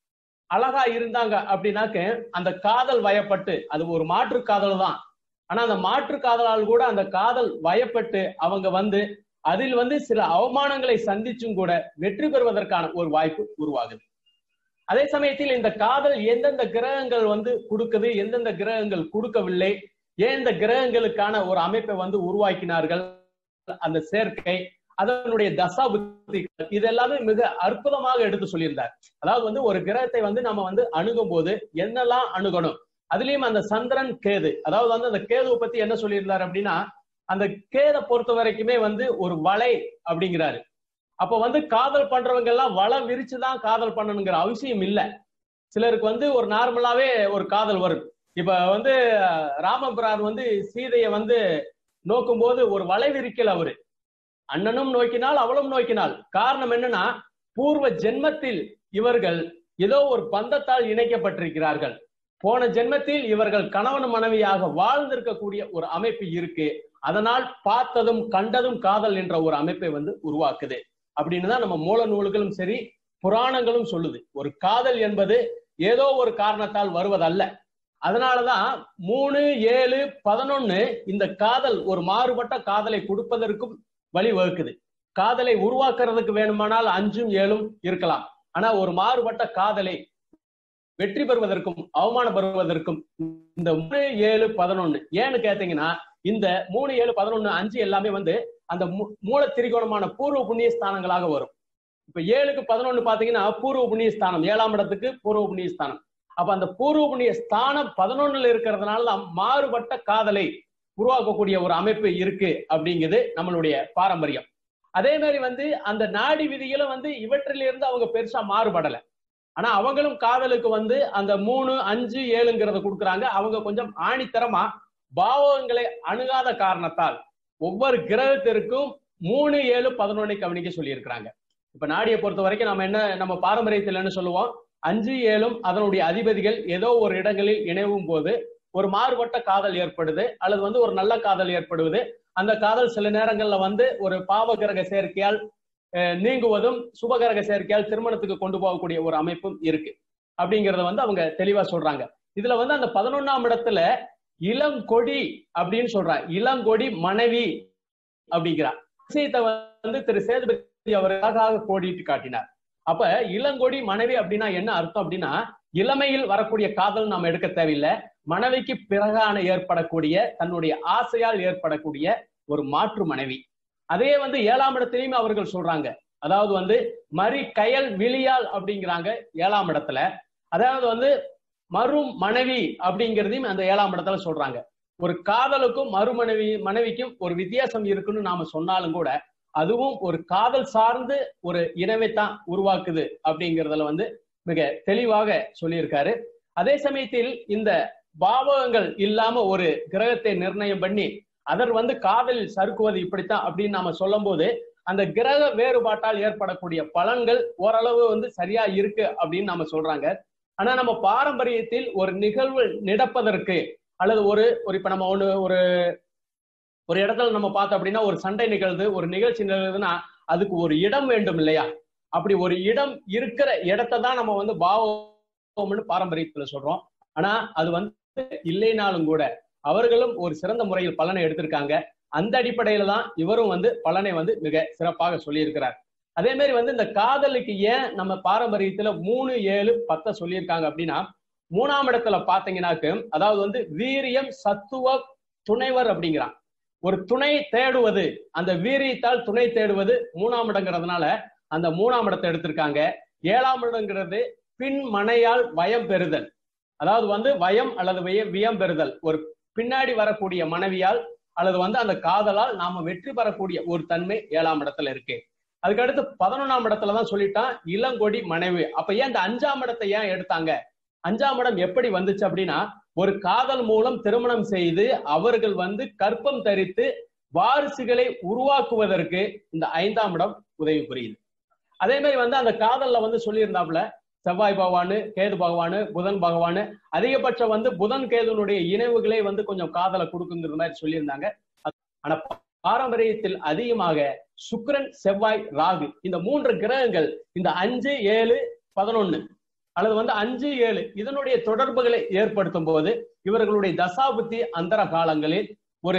அழகா இருந்தாங்க அப்படின்னாக்க அந்த காதல் வயப்பட்டு அது ஒரு மாற்று காதல் தான் ஆனா அந்த மாற்று காதலால் கூட அந்த காதல் வயப்பட்டு அவங்க வந்து அதில் வந்து சில அவமானங்களை சந்திச்சும் கூட வெற்றி பெறுவதற்கான ஒரு வாய்ப்பு உருவாகுது அதே சமயத்தில் இந்த காதல் எந்தெந்த கிரகங்கள் வந்து கொடுக்குது எந்தெந்த கிரகங்கள் கொடுக்கவில்லை ஏன் இந்த கிரகங்களுக்கான ஒரு அமைப்பை வந்து உருவாக்கினார்கள் அந்த சேர்க்கை அதனுடைய தசா புத்தி இது எல்லாமே மிக அற்புதமாக எடுத்து சொல்லியிருந்தார் அதாவது வந்து ஒரு கிரகத்தை வந்து நம்ம வந்து அணுகும் போது என்னெல்லாம் அணுகணும் அதுலயும் அந்த சந்திரன் கேது அதாவது வந்து அந்த கேதுவை பத்தி என்ன சொல்லியிருந்தார் அப்படின்னா அந்த கேதை பொறுத்த வரைக்குமே வந்து ஒரு வலை அப்படிங்கிறாரு அப்ப வந்து காதல் பண்றவங்க எல்லாம் வலை விரிச்சுதான் காதல் பண்ணணுங்கிற அவசியம் இல்ல சிலருக்கு வந்து ஒரு நார்மலாவே ஒரு காதல் வரும் இப்ப வந்து ராமபிரான் வந்து சீதையை வந்து நோக்கும் போது ஒரு வலை விரிக்கல் அவரு அண்ணனும் நோக்கினால் அவளும் நோக்கினாள் காரணம் என்னன்னா பூர்வ ஜென்மத்தில் இவர்கள் ஏதோ ஒரு பந்தத்தால் இணைக்கப்பட்டிருக்கிறார்கள் போன ஜென்மத்தில் இவர்கள் கணவன் மனைவியாக வாழ்ந்திருக்கக்கூடிய ஒரு அமைப்பு இருக்கு அதனால் பார்த்ததும் கண்டதும் காதல் என்ற ஒரு அமைப்பை வந்து உருவாக்குது அப்படின்னு தான் நம்ம மூல நூல்களும் சரி புராணங்களும் சொல்லுது ஒரு காதல் என்பது ஏதோ ஒரு காரணத்தால் வருவதல்ல அதனாலதான் மூணு ஏழு பதினொன்னு இந்த காதல் ஒரு மாறுபட்ட காதலை கொடுப்பதற்கும் வழிவகுக்குது காதலை உருவாக்குறதுக்கு வேணுமானால் அஞ்சும் ஏழும் இருக்கலாம் ஆனா ஒரு மாறுபட்ட காதலை வெற்றி பெறுவதற்கும் அவமானம் பெறுவதற்கும் இந்த மூணு ஏழு பதினொன்னு ஏன்னு கேட்டீங்கன்னா இந்த மூணு ஏழு பதினொன்னு அஞ்சு எல்லாமே வந்து அந்த மூல திரிகோணமான பூர்வ புண்ணிய ஸ்தானங்களாக வரும் இப்ப ஏழுக்கு பதினொன்னு பாத்தீங்கன்னா பூர்வ புண்ணிய ஸ்தானம் ஏழாம் இடத்துக்கு பூர்வ புண்ணிய ஸ்தானம் அப்ப அந்த பூர்வ புண்ணிய ஸ்தானம் பதினொன்னுல இருக்கிறதுனால தான் மாறுபட்ட காதலை உருவாக்கக்கூடிய ஒரு அமைப்பு இருக்கு அப்படிங்கிறது நம்மளுடைய பாரம்பரியம் அதே மாதிரி வந்து அந்த நாடி விதிகளும் வந்து இவற்றிலிருந்து அவங்க பெருசா மாறுபடல ஆனா அவங்களும் காதலுக்கு வந்து அந்த மூணு அஞ்சு ஏழுங்கிறத கொடுக்குறாங்க அவங்க கொஞ்சம் ஆணித்தரமா பாவகங்களை அணுகாத காரணத்தால் ஒவ்வொரு கிரகத்திற்கும் மூணு ஏழு பதினொன்னை கவனிக்க சொல்லியிருக்கிறாங்க இப்ப நாடியை பொறுத்த வரைக்கும் நம்ம என்ன நம்ம பாரம்பரியத்தில் என்ன சொல்லுவோம் அஞ்சு ஏழும் அதனுடைய அதிபதிகள் ஏதோ ஒரு இடங்களில் இணைவும் போது ஒரு மாறுபட்ட காதல் ஏற்படுது அல்லது வந்து ஒரு நல்ல காதல் ஏற்படுவது அந்த காதல் சில நேரங்கள்ல வந்து ஒரு பாவகிரக சேர்க்கையால் அஹ், நீங்குவதும் சுபகிரக சேர்க்கையால் திருமணத்துக்கு கொண்டு போகக்கூடிய ஒரு அமைப்பும் இருக்கு அப்படிங்கறத வந்து அவங்க தெளிவா சொல்றாங்க இதுல வந்து அந்த பதினொன்னாம் இடத்துல இளங்கொடி அப்படின்னு சொல்றாங்க இளங்கொடி மனைவி அப்படிங்கிறார் விஷயத்தை வந்து திரு சேதுபதி அவர் அழகாக கோடிட்டு காட்டினார் அப்ப இளங்கொடி மனைவி அப்படின்னா என்ன அர்த்தம் அப்படின்னா இளமையில் வரக்கூடிய காதல் நாம் எடுக்க தேவையில்லை மனைவிக்கு பிறகான ஏற்படக்கூடிய தன்னுடைய ஆசையால் ஏற்படக்கூடிய ஒரு மாற்று மனைவி அதே வந்து ஏழாம் இடத்திலையும் அவர்கள் சொல்றாங்க அதாவது வந்து மறி கயல் விழியால் அப்படிங்கிறாங்க ஏழாம் இடத்துல அதாவது வந்து மறு மனைவி அப்படிங்கிறதையும் அந்த ஏழாம் இடத்துல சொல்றாங்க ஒரு காதலுக்கும் மறுமனைவி மனைவிக்கும் ஒரு வித்தியாசம் இருக்குன்னு நாம சொன்னாலும் கூட அதுவும் ஒரு காதல் சார்ந்து ஒரு இனவைத்தான் உருவாக்குது அப்படிங்கிறதுல வந்து மிக தெளிவாக சொல்லியிருக்காரு அதே சமயத்தில் இந்த பாவகங்கள் இல்லாம ஒரு கிரகத்தை நிர்ணயம் பண்ணி அதர் வந்து காதலில் சறுக்குவது இப்படித்தான் அப்படின்னு நாம சொல்லும் போது அந்த கிரக வேறுபாட்டால் ஏற்படக்கூடிய பலன்கள் ஓரளவு வந்து சரியா இருக்கு அப்படின்னு நாம சொல்றாங்க ஆனா நம்ம பாரம்பரியத்தில் ஒரு நிகழ்வு நடப்பதற்கு அல்லது ஒரு ஒரு இப்ப நம்ம ஒண்ணு ஒரு ஒரு இடத்துல நம்ம பார்த்தோம் அப்படின்னா ஒரு சண்டை நிகழ்ந்து ஒரு நிகழ்ச்சி நிகழ்வுதுன்னா அதுக்கு ஒரு இடம் வேண்டும் இல்லையா அப்படி ஒரு இடம் இருக்கிற இடத்தை தான் நம்ம வந்து பாவம்னு பாரம்பரியத்துல சொல்றோம் ஆனா அது வந்து இல்லைனாலும் கூட அவர்களும் ஒரு சிறந்த முறையில் பலனை எடுத்திருக்காங்க அந்த அடிப்படையில தான் இவரும் வந்து பலனை வந்து மிக சிறப்பாக சொல்லியிருக்கிறார் அதே மாதிரி வந்து இந்த காதலுக்கு ஏன் நம்ம பாரம்பரியத்துல மூணு ஏழு பத்த சொல்லியிருக்காங்க அப்படின்னா மூணாம் இடத்துல பாத்தீங்கன்னாக்கு அதாவது வந்து வீரியம் சத்துவ துணைவர் அப்படிங்கிறான் ஒரு துணை தேடுவது அந்த வீரியத்தால் துணை தேடுவது மூணாம் இடங்கிறதுனால அந்த மூணாம் இடத்தை எடுத்திருக்காங்க ஏழாம் இடங்கிறது பின் மனையால் வயம் பெறுதல் அதாவது வந்து வயம் அல்லது விய- வியம் பெறுதல் ஒரு பின்னாடி வரக்கூடிய மனைவியால் அல்லது வந்து அந்த காதலால் நாம வெற்றி பெறக்கூடிய ஒரு தன்மை ஏழாம் இடத்துல இருக்கு அதுக்கடுத்து பதினொன்னாம் இடத்துல தான் சொல்லிட்டான் இளங்கொடி மனைவி அப்ப ஏன் இந்த அஞ்சாம் இடத்தை ஏன் எடுத்தாங்க அஞ்சாம் இடம் எப்படி வந்துச்சு அப்படின்னா ஒரு காதல் மூலம் திருமணம் செய்து அவர்கள் வந்து கற்பம் தரித்து வாரிசுகளை உருவாக்குவதற்கு இந்த ஐந்தாம் இடம் உதவி புரியுது அதே மாதிரி வந்து அந்த காதல்ல வந்து சொல்லியிருந்தாப்புல செவ்வாய் பகவானு கேது பகவானு புதன் பகவானு அதிகபட்சம் வந்து புதன் கேதுனுடைய இணைவுகளே வந்து கொஞ்சம் காதலை கொடுக்குங்கிற மாதிரி சொல்லியிருந்தாங்க ஆனா பாரம்பரியத்தில் அதிகமாக சுக்கிரன் செவ்வாய் ராகு இந்த மூன்று கிரகங்கள் இந்த அஞ்சு ஏழு பதினொன்னு அல்லது வந்து அஞ்சு ஏழு இதனுடைய தொடர்புகளை ஏற்படுத்தும் போது இவர்களுடைய தசாபுத்தி அந்தர காலங்களில் ஒரு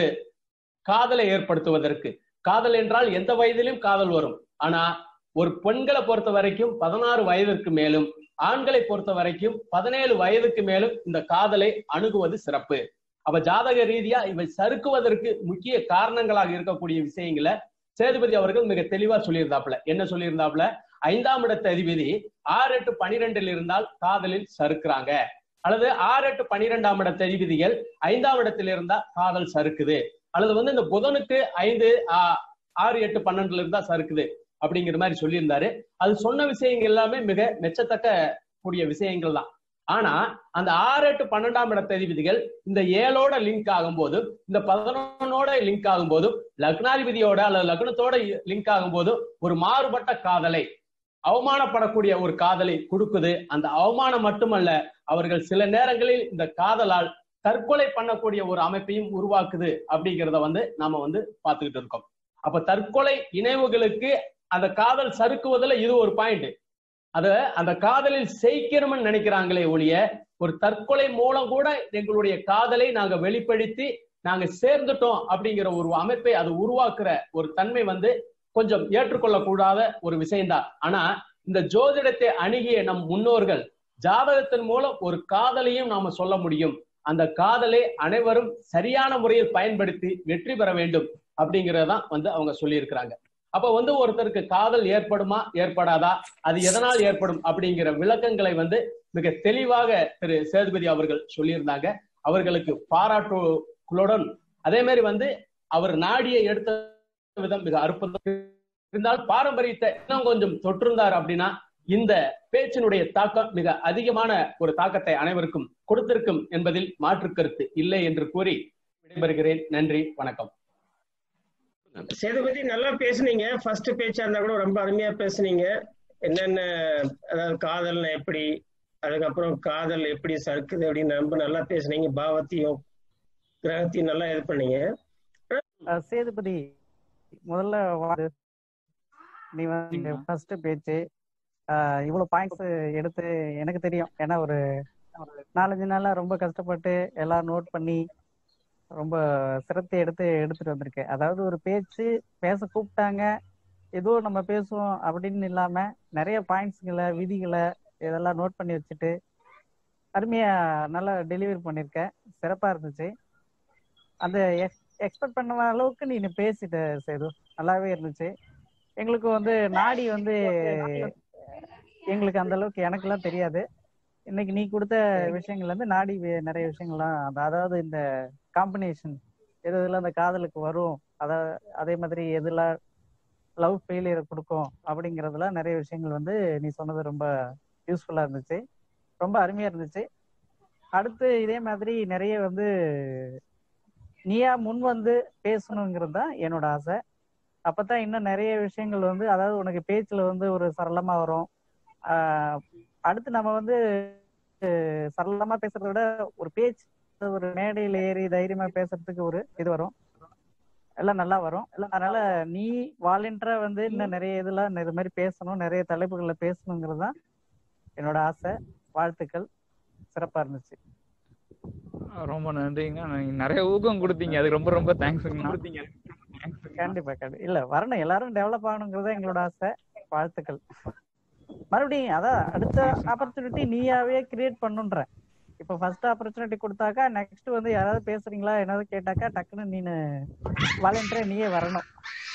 காதலை ஏற்படுத்துவதற்கு காதல் என்றால் எந்த வயதிலும் காதல் வரும் ஆனா ஒரு பெண்களை பொறுத்த வரைக்கும் பதினாறு வயதிற்கு மேலும் ஆண்களை பொறுத்த வரைக்கும் பதினேழு வயதுக்கு மேலும் இந்த காதலை அணுகுவது சிறப்பு அப்ப ஜாதக ரீதியா இவை சறுக்குவதற்கு முக்கிய காரணங்களாக இருக்கக்கூடிய விஷயங்களை சேதுபதி அவர்கள் மிக தெளிவா சொல்லியிருந்தாப்புல என்ன சொல்லியிருந்தாப்புல ஐந்தாம் இடத்த அதிபதி ஆறு எட்டு பனிரெண்டில் இருந்தால் காதலில் சறுக்குறாங்க அல்லது ஆறு எட்டு பனிரெண்டாம் இடத்த அதிபதிகள் ஐந்தாம் இடத்தில் இருந்தா காதல் சறுக்குது அல்லது வந்து இந்த புதனுக்கு ஐந்து ஆ- ஆறு எட்டு பன்னெண்டுல இருந்தா சறுக்குது அப்படிங்கிற மாதிரி சொல்லியிருந்தாரு அது சொன்ன விஷயங்கள் எல்லாமே மிக மெச்சத்தக்க கூடிய விஷயங்கள் தான் ஆனா அந்த ஆறு எட்டு பன்னெண்டாம் இடத்த அதிபதிகள் இந்த ஏழோட லிங்க் ஆகும்போது இந்த பதினொன்னோட லிங்க் ஆகும்போது லக்னாதிபதியோட அல்லது லக்னத்தோட லிங்க் ஆகும்போது ஒரு மாறுபட்ட காதலை அவமானப்படக்கூடிய ஒரு காதலை கொடுக்குது அந்த அவமானம் மட்டுமல்ல அவர்கள் சில நேரங்களில் இந்த காதலால் தற்கொலை பண்ணக்கூடிய ஒரு அமைப்பையும் உருவாக்குது அப்படிங்கிறத வந்து நாம வந்து பார்த்துக்கிட்டு இருக்கோம் அப்ப தற்கொலை இணைவுகளுக்கு அந்த காதல் சறுக்குவதுல இது ஒரு பாயிண்ட் அத அந்த காதலில் செய்யணும்னு நினைக்கிறாங்களே ஒழிய ஒரு தற்கொலை மூலம் கூட எங்களுடைய காதலை நாங்க வெளிப்படுத்தி நாங்க சேர்ந்துட்டோம் அப்படிங்கிற ஒரு அமைப்பை அது உருவாக்குற ஒரு தன்மை வந்து கொஞ்சம் ஏற்றுக்கொள்ளக்கூடாத ஒரு விஷயம்தான் ஆனா இந்த ஜோதிடத்தை அணுகிய நம் முன்னோர்கள் ஜாதகத்தின் மூலம் ஒரு காதலையும் நாம சொல்ல முடியும் அந்த காதலை அனைவரும் சரியான முறையில் பயன்படுத்தி வெற்றி பெற வேண்டும் அப்படிங்கறதான் வந்து அவங்க சொல்லியிருக்கிறாங்க அப்ப வந்து ஒருத்தருக்கு காதல் ஏற்படுமா ஏற்படாதா அது எதனால் ஏற்படும் அப்படிங்கிற விளக்கங்களை வந்து மிக தெளிவாக திரு சேதுபதி அவர்கள் சொல்லியிருந்தாங்க அவர்களுக்கு பாராட்டுகளுடன் அதே மாதிரி வந்து அவர் நாடியை எடுத்த விதம் மிக அற்புதம் இருந்தால் பாரம்பரியத்தை இன்னும் கொஞ்சம் தொற்றிருந்தார் அப்படின்னா இந்த பேச்சினுடைய தாக்கம் மிக அதிகமான ஒரு தாக்கத்தை அனைவருக்கும் கொடுத்திருக்கும் என்பதில் மாற்று கருத்து இல்லை என்று கூறி விடைபெறுகிறேன் நன்றி வணக்கம் சேதுபதி நல்லா பேசுனீங்க ஃபர்ஸ்ட் பேச்சா இருந்தா கூட ரொம்ப அருமையா பேசுனீங்க என்னென்ன அதாவது காதல்னா எப்படி அதுக்கப்புறம் காதல் எப்படி சறுக்குது அப்படின்னு ரொம்ப நல்லா பேசுனீங்க பாவத்தையும் கிரகத்தையும் நல்லா இது பண்ணீங்க அஹ் சேதுபதி முதல்ல வா- நீ வந்து சரிங்கண்ணா. ஃபர்ஸ்ட் பேச்சு ஆஹ் இவ்வளவு பாயிண்ட்ஸ் எடுத்து எனக்கு தெரியும் ஏன்னா ஒரு நாலஞ்சு நாளா ரொம்ப கஷ்டப்பட்டு எல்லாம் நோட் பண்ணி ரொம்ப சிரத்தை எடுத்து எடுத்துட்டு வந்திருக்கேன் அதாவது ஒரு பேச்சு பேச கூப்பிட்டாங்க ஏதோ நம்ம பேசுவோம் அப்படின்னு இல்லாம நிறைய பாயிண்ட்ஸ்களை விதிகளை இதெல்லாம் நோட் பண்ணி வச்சுட்டு அருமையா நல்லா டெலிவரி பண்ணியிருக்கேன் சிறப்பா இருந்துச்சு அந்த எக்ஸ்பெக்ட் பண்ண அளவுக்கு நீ பேசிட்ட சேது நல்லாவே இருந்துச்சு எங்களுக்கு வந்து நாடி வந்து எங்களுக்கு அந்த அளவுக்கு எனக்கெல்லாம் தெரியாது இன்னைக்கு நீ கொடுத்த விஷயங்கள்ல இருந்து நாடி வே- நிறைய விஷயங்கள்லாம் அந்த- அதாவது இந்த காம்பினேஷன் எது எதுல அந்த காதலுக்கு வரும் அத அதே மாதிரி எதுலாம் லவ் ஃபெயிலியர் கொடுக்கும் அப்படிங்கறதுலாம் நிறைய விஷயங்கள் வந்து நீ சொன்னது ரொம்ப யூஸ்ஃபுல்லா இருந்துச்சு ரொம்ப அருமையா இருந்துச்சு அடுத்து இதே மாதிரி நிறைய வந்து நீயா முன் வந்து பேசணுங்கிறது தான் என்னோட ஆசை அப்பதான் இன்னும் நிறைய விஷயங்கள் வந்து அதாவது உனக்கு பேச்சுல வந்து ஒரு சரளமா வரும் ஆஹ் அடுத்து நம்ம வந்து அஹ் சரளமா பேசுறதை விட ஒரு பேச்சு ஒரு மேடையில ஏறி தைரியமா பேசுறதுக்கு ஒரு இது வரும் எல்லாம் நல்லா வரும் அதனால நீ வாலண்டியரா வந்து இன்னும் நிறைய இதெல்லாம் இது மாதிரி பேசணும் நிறைய தலைப்புகள்ல பேசணுங்கிறது தான் என்னோட ஆசை வாழ்த்துக்கள் சிறப்பா இருந்துச்சு ரொம்ப நன்றிங்க நீங்க நிறைய ஊக்கம் கொடுத்தீங்க அதுக்கு ரொம்ப ரொம்ப தேங்க்ஸுங்கண்ணா கண்டிப்பா கண்டிப்பா இல்ல வரணும் எல்லாரும் டெவலப் ஆகணுங்கிறது தான் எங்களோட ஆசை வாழ்த்துக்கள் மறுபடியும் அதான் அடுத்த ஆப்பர்ச்சுனிட்டி நீயாவே கிரியேட் பண்ணுன்ற இப்ப ஃபர்ஸ்ட் ஆப்பர்ச்சுனிட்டி கொடுத்தாக்கா நெக்ஸ்ட் வந்து யாராவது பேசுறீங்களா என்னது கேட்டாக்கா டக்குன்னு நீனு வாலண்டியரா நீயே வரணும்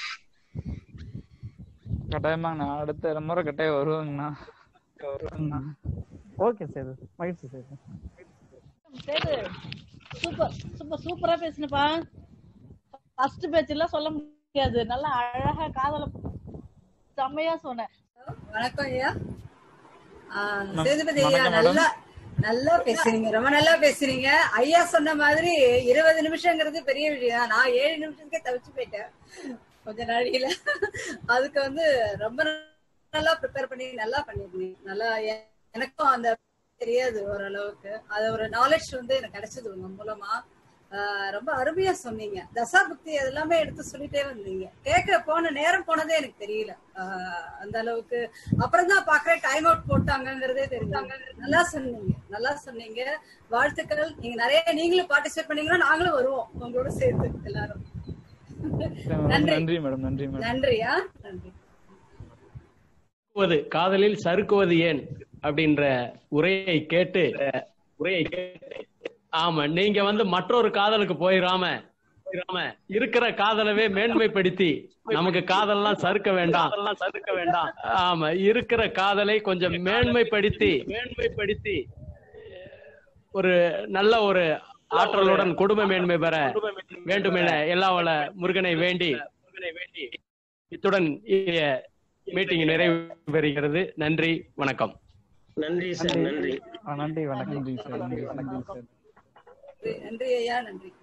கட்டாயமாங்கண்ணா அடுத்த முறை கட்டாயம் வருவாங்கண்ணா வருவாங்கண்ணா ஓகே சேது மகிழ்ச்சி சேது சேது சூப்பர் சூப்பர் சூப்பரா பேசினப்பா ஃபர்ஸ்ட் பேட்ச் எல்லாம் சொல்ல முடியாது நல்லா அழகா காதல செம்மையா சொன்னேன் வணக்கம் ஐயா ஆஹ் மேம், சேதுபதி ஐயா வணக்கம் மேடம். நல்லா நல்லா பேசுறீங்க ரொம்ப நல்லா பேசுறீங்க ஐயா சொன்ன மாதிரி இருபது நிமிஷங்கிறது பெரிய விஷயம் நான் ஏழு நிமிஷத்துக்கே தவிச்சு போயிட்டேன் கொஞ்ச நாழியில அதுக்கு வந்து ரொம்ப நல்லா ப்ரிப்பேர் பண்ணி நல்லா பண்ணிருந்தீங்க நல்லா எ- எனக்கும் அந்த தெரியாது ஓரளவுக்கு அது ஒரு நாலேஜ் வந்து எனக்கு கிடைச்சது உங்க மூலமா ஆஹ் ரொம்ப அருமையா சொன்னீங்க தசா புக்தி அதெல்லாமே எடுத்து சொல்லிட்டே வந்தீங்க கேட்க போன நேரம் போனதே எனக்கு தெரியல ஆஹ் அந்த அளவுக்கு அப்புறம் தான் பாக்குறேன் டைம் அவுட் போட்டாங்கங்கிறதே தெரிஞ்சாங்க நல்லா சொன்னீங்க நல்லா சொன்னீங்க வாழ்த்துக்கள் நீங்க நிறைய நீங்களும் பார்ட்டிசிபேட் பண்ணீங்கன்னா நாங்களும் வருவோம் உங்களோட சேர்த்து எல்லாரும் நன்றி. நன்றி மேடம் நன்றி மேடம் நன்றியா நன்றி சறுக்குவது காதலில் சறுக்குவது ஏன் அப்படின்ற உரையை கேட்டு உரையை கேட்டு ஆமா நீங்க வந்து மற்றொரு காதலுக்கு போயிடாம போயிடாம இருக்கிற காதலவே மேன்மைப்படுத்தி நமக்கு காதல்லாம் சறுக்க வேண்டாம் அதெல்லாம் சறுக்க வேண்டாம் ஆமா இருக்கிற காதலை கொஞ்சம் மேன்மைப்படுத்தி மேன்மைப்படுத்தி ஒரு நல்ல ஒரு ஆற்றலுடன் குடும்ப மேன்மை பெற வேண்டும் என எல்லாம் வல்ல முருகனை வேண்டி இத்துடன் மீட்டிங் நிறைவு பெறுகிறது நன்றி வணக்கம் நன்றி சார் நன்றி ஆ, நன்றி வணக்கம் நன்றி சார் நன்றி நன்றி சார் நன்றி ஐயா நன்றி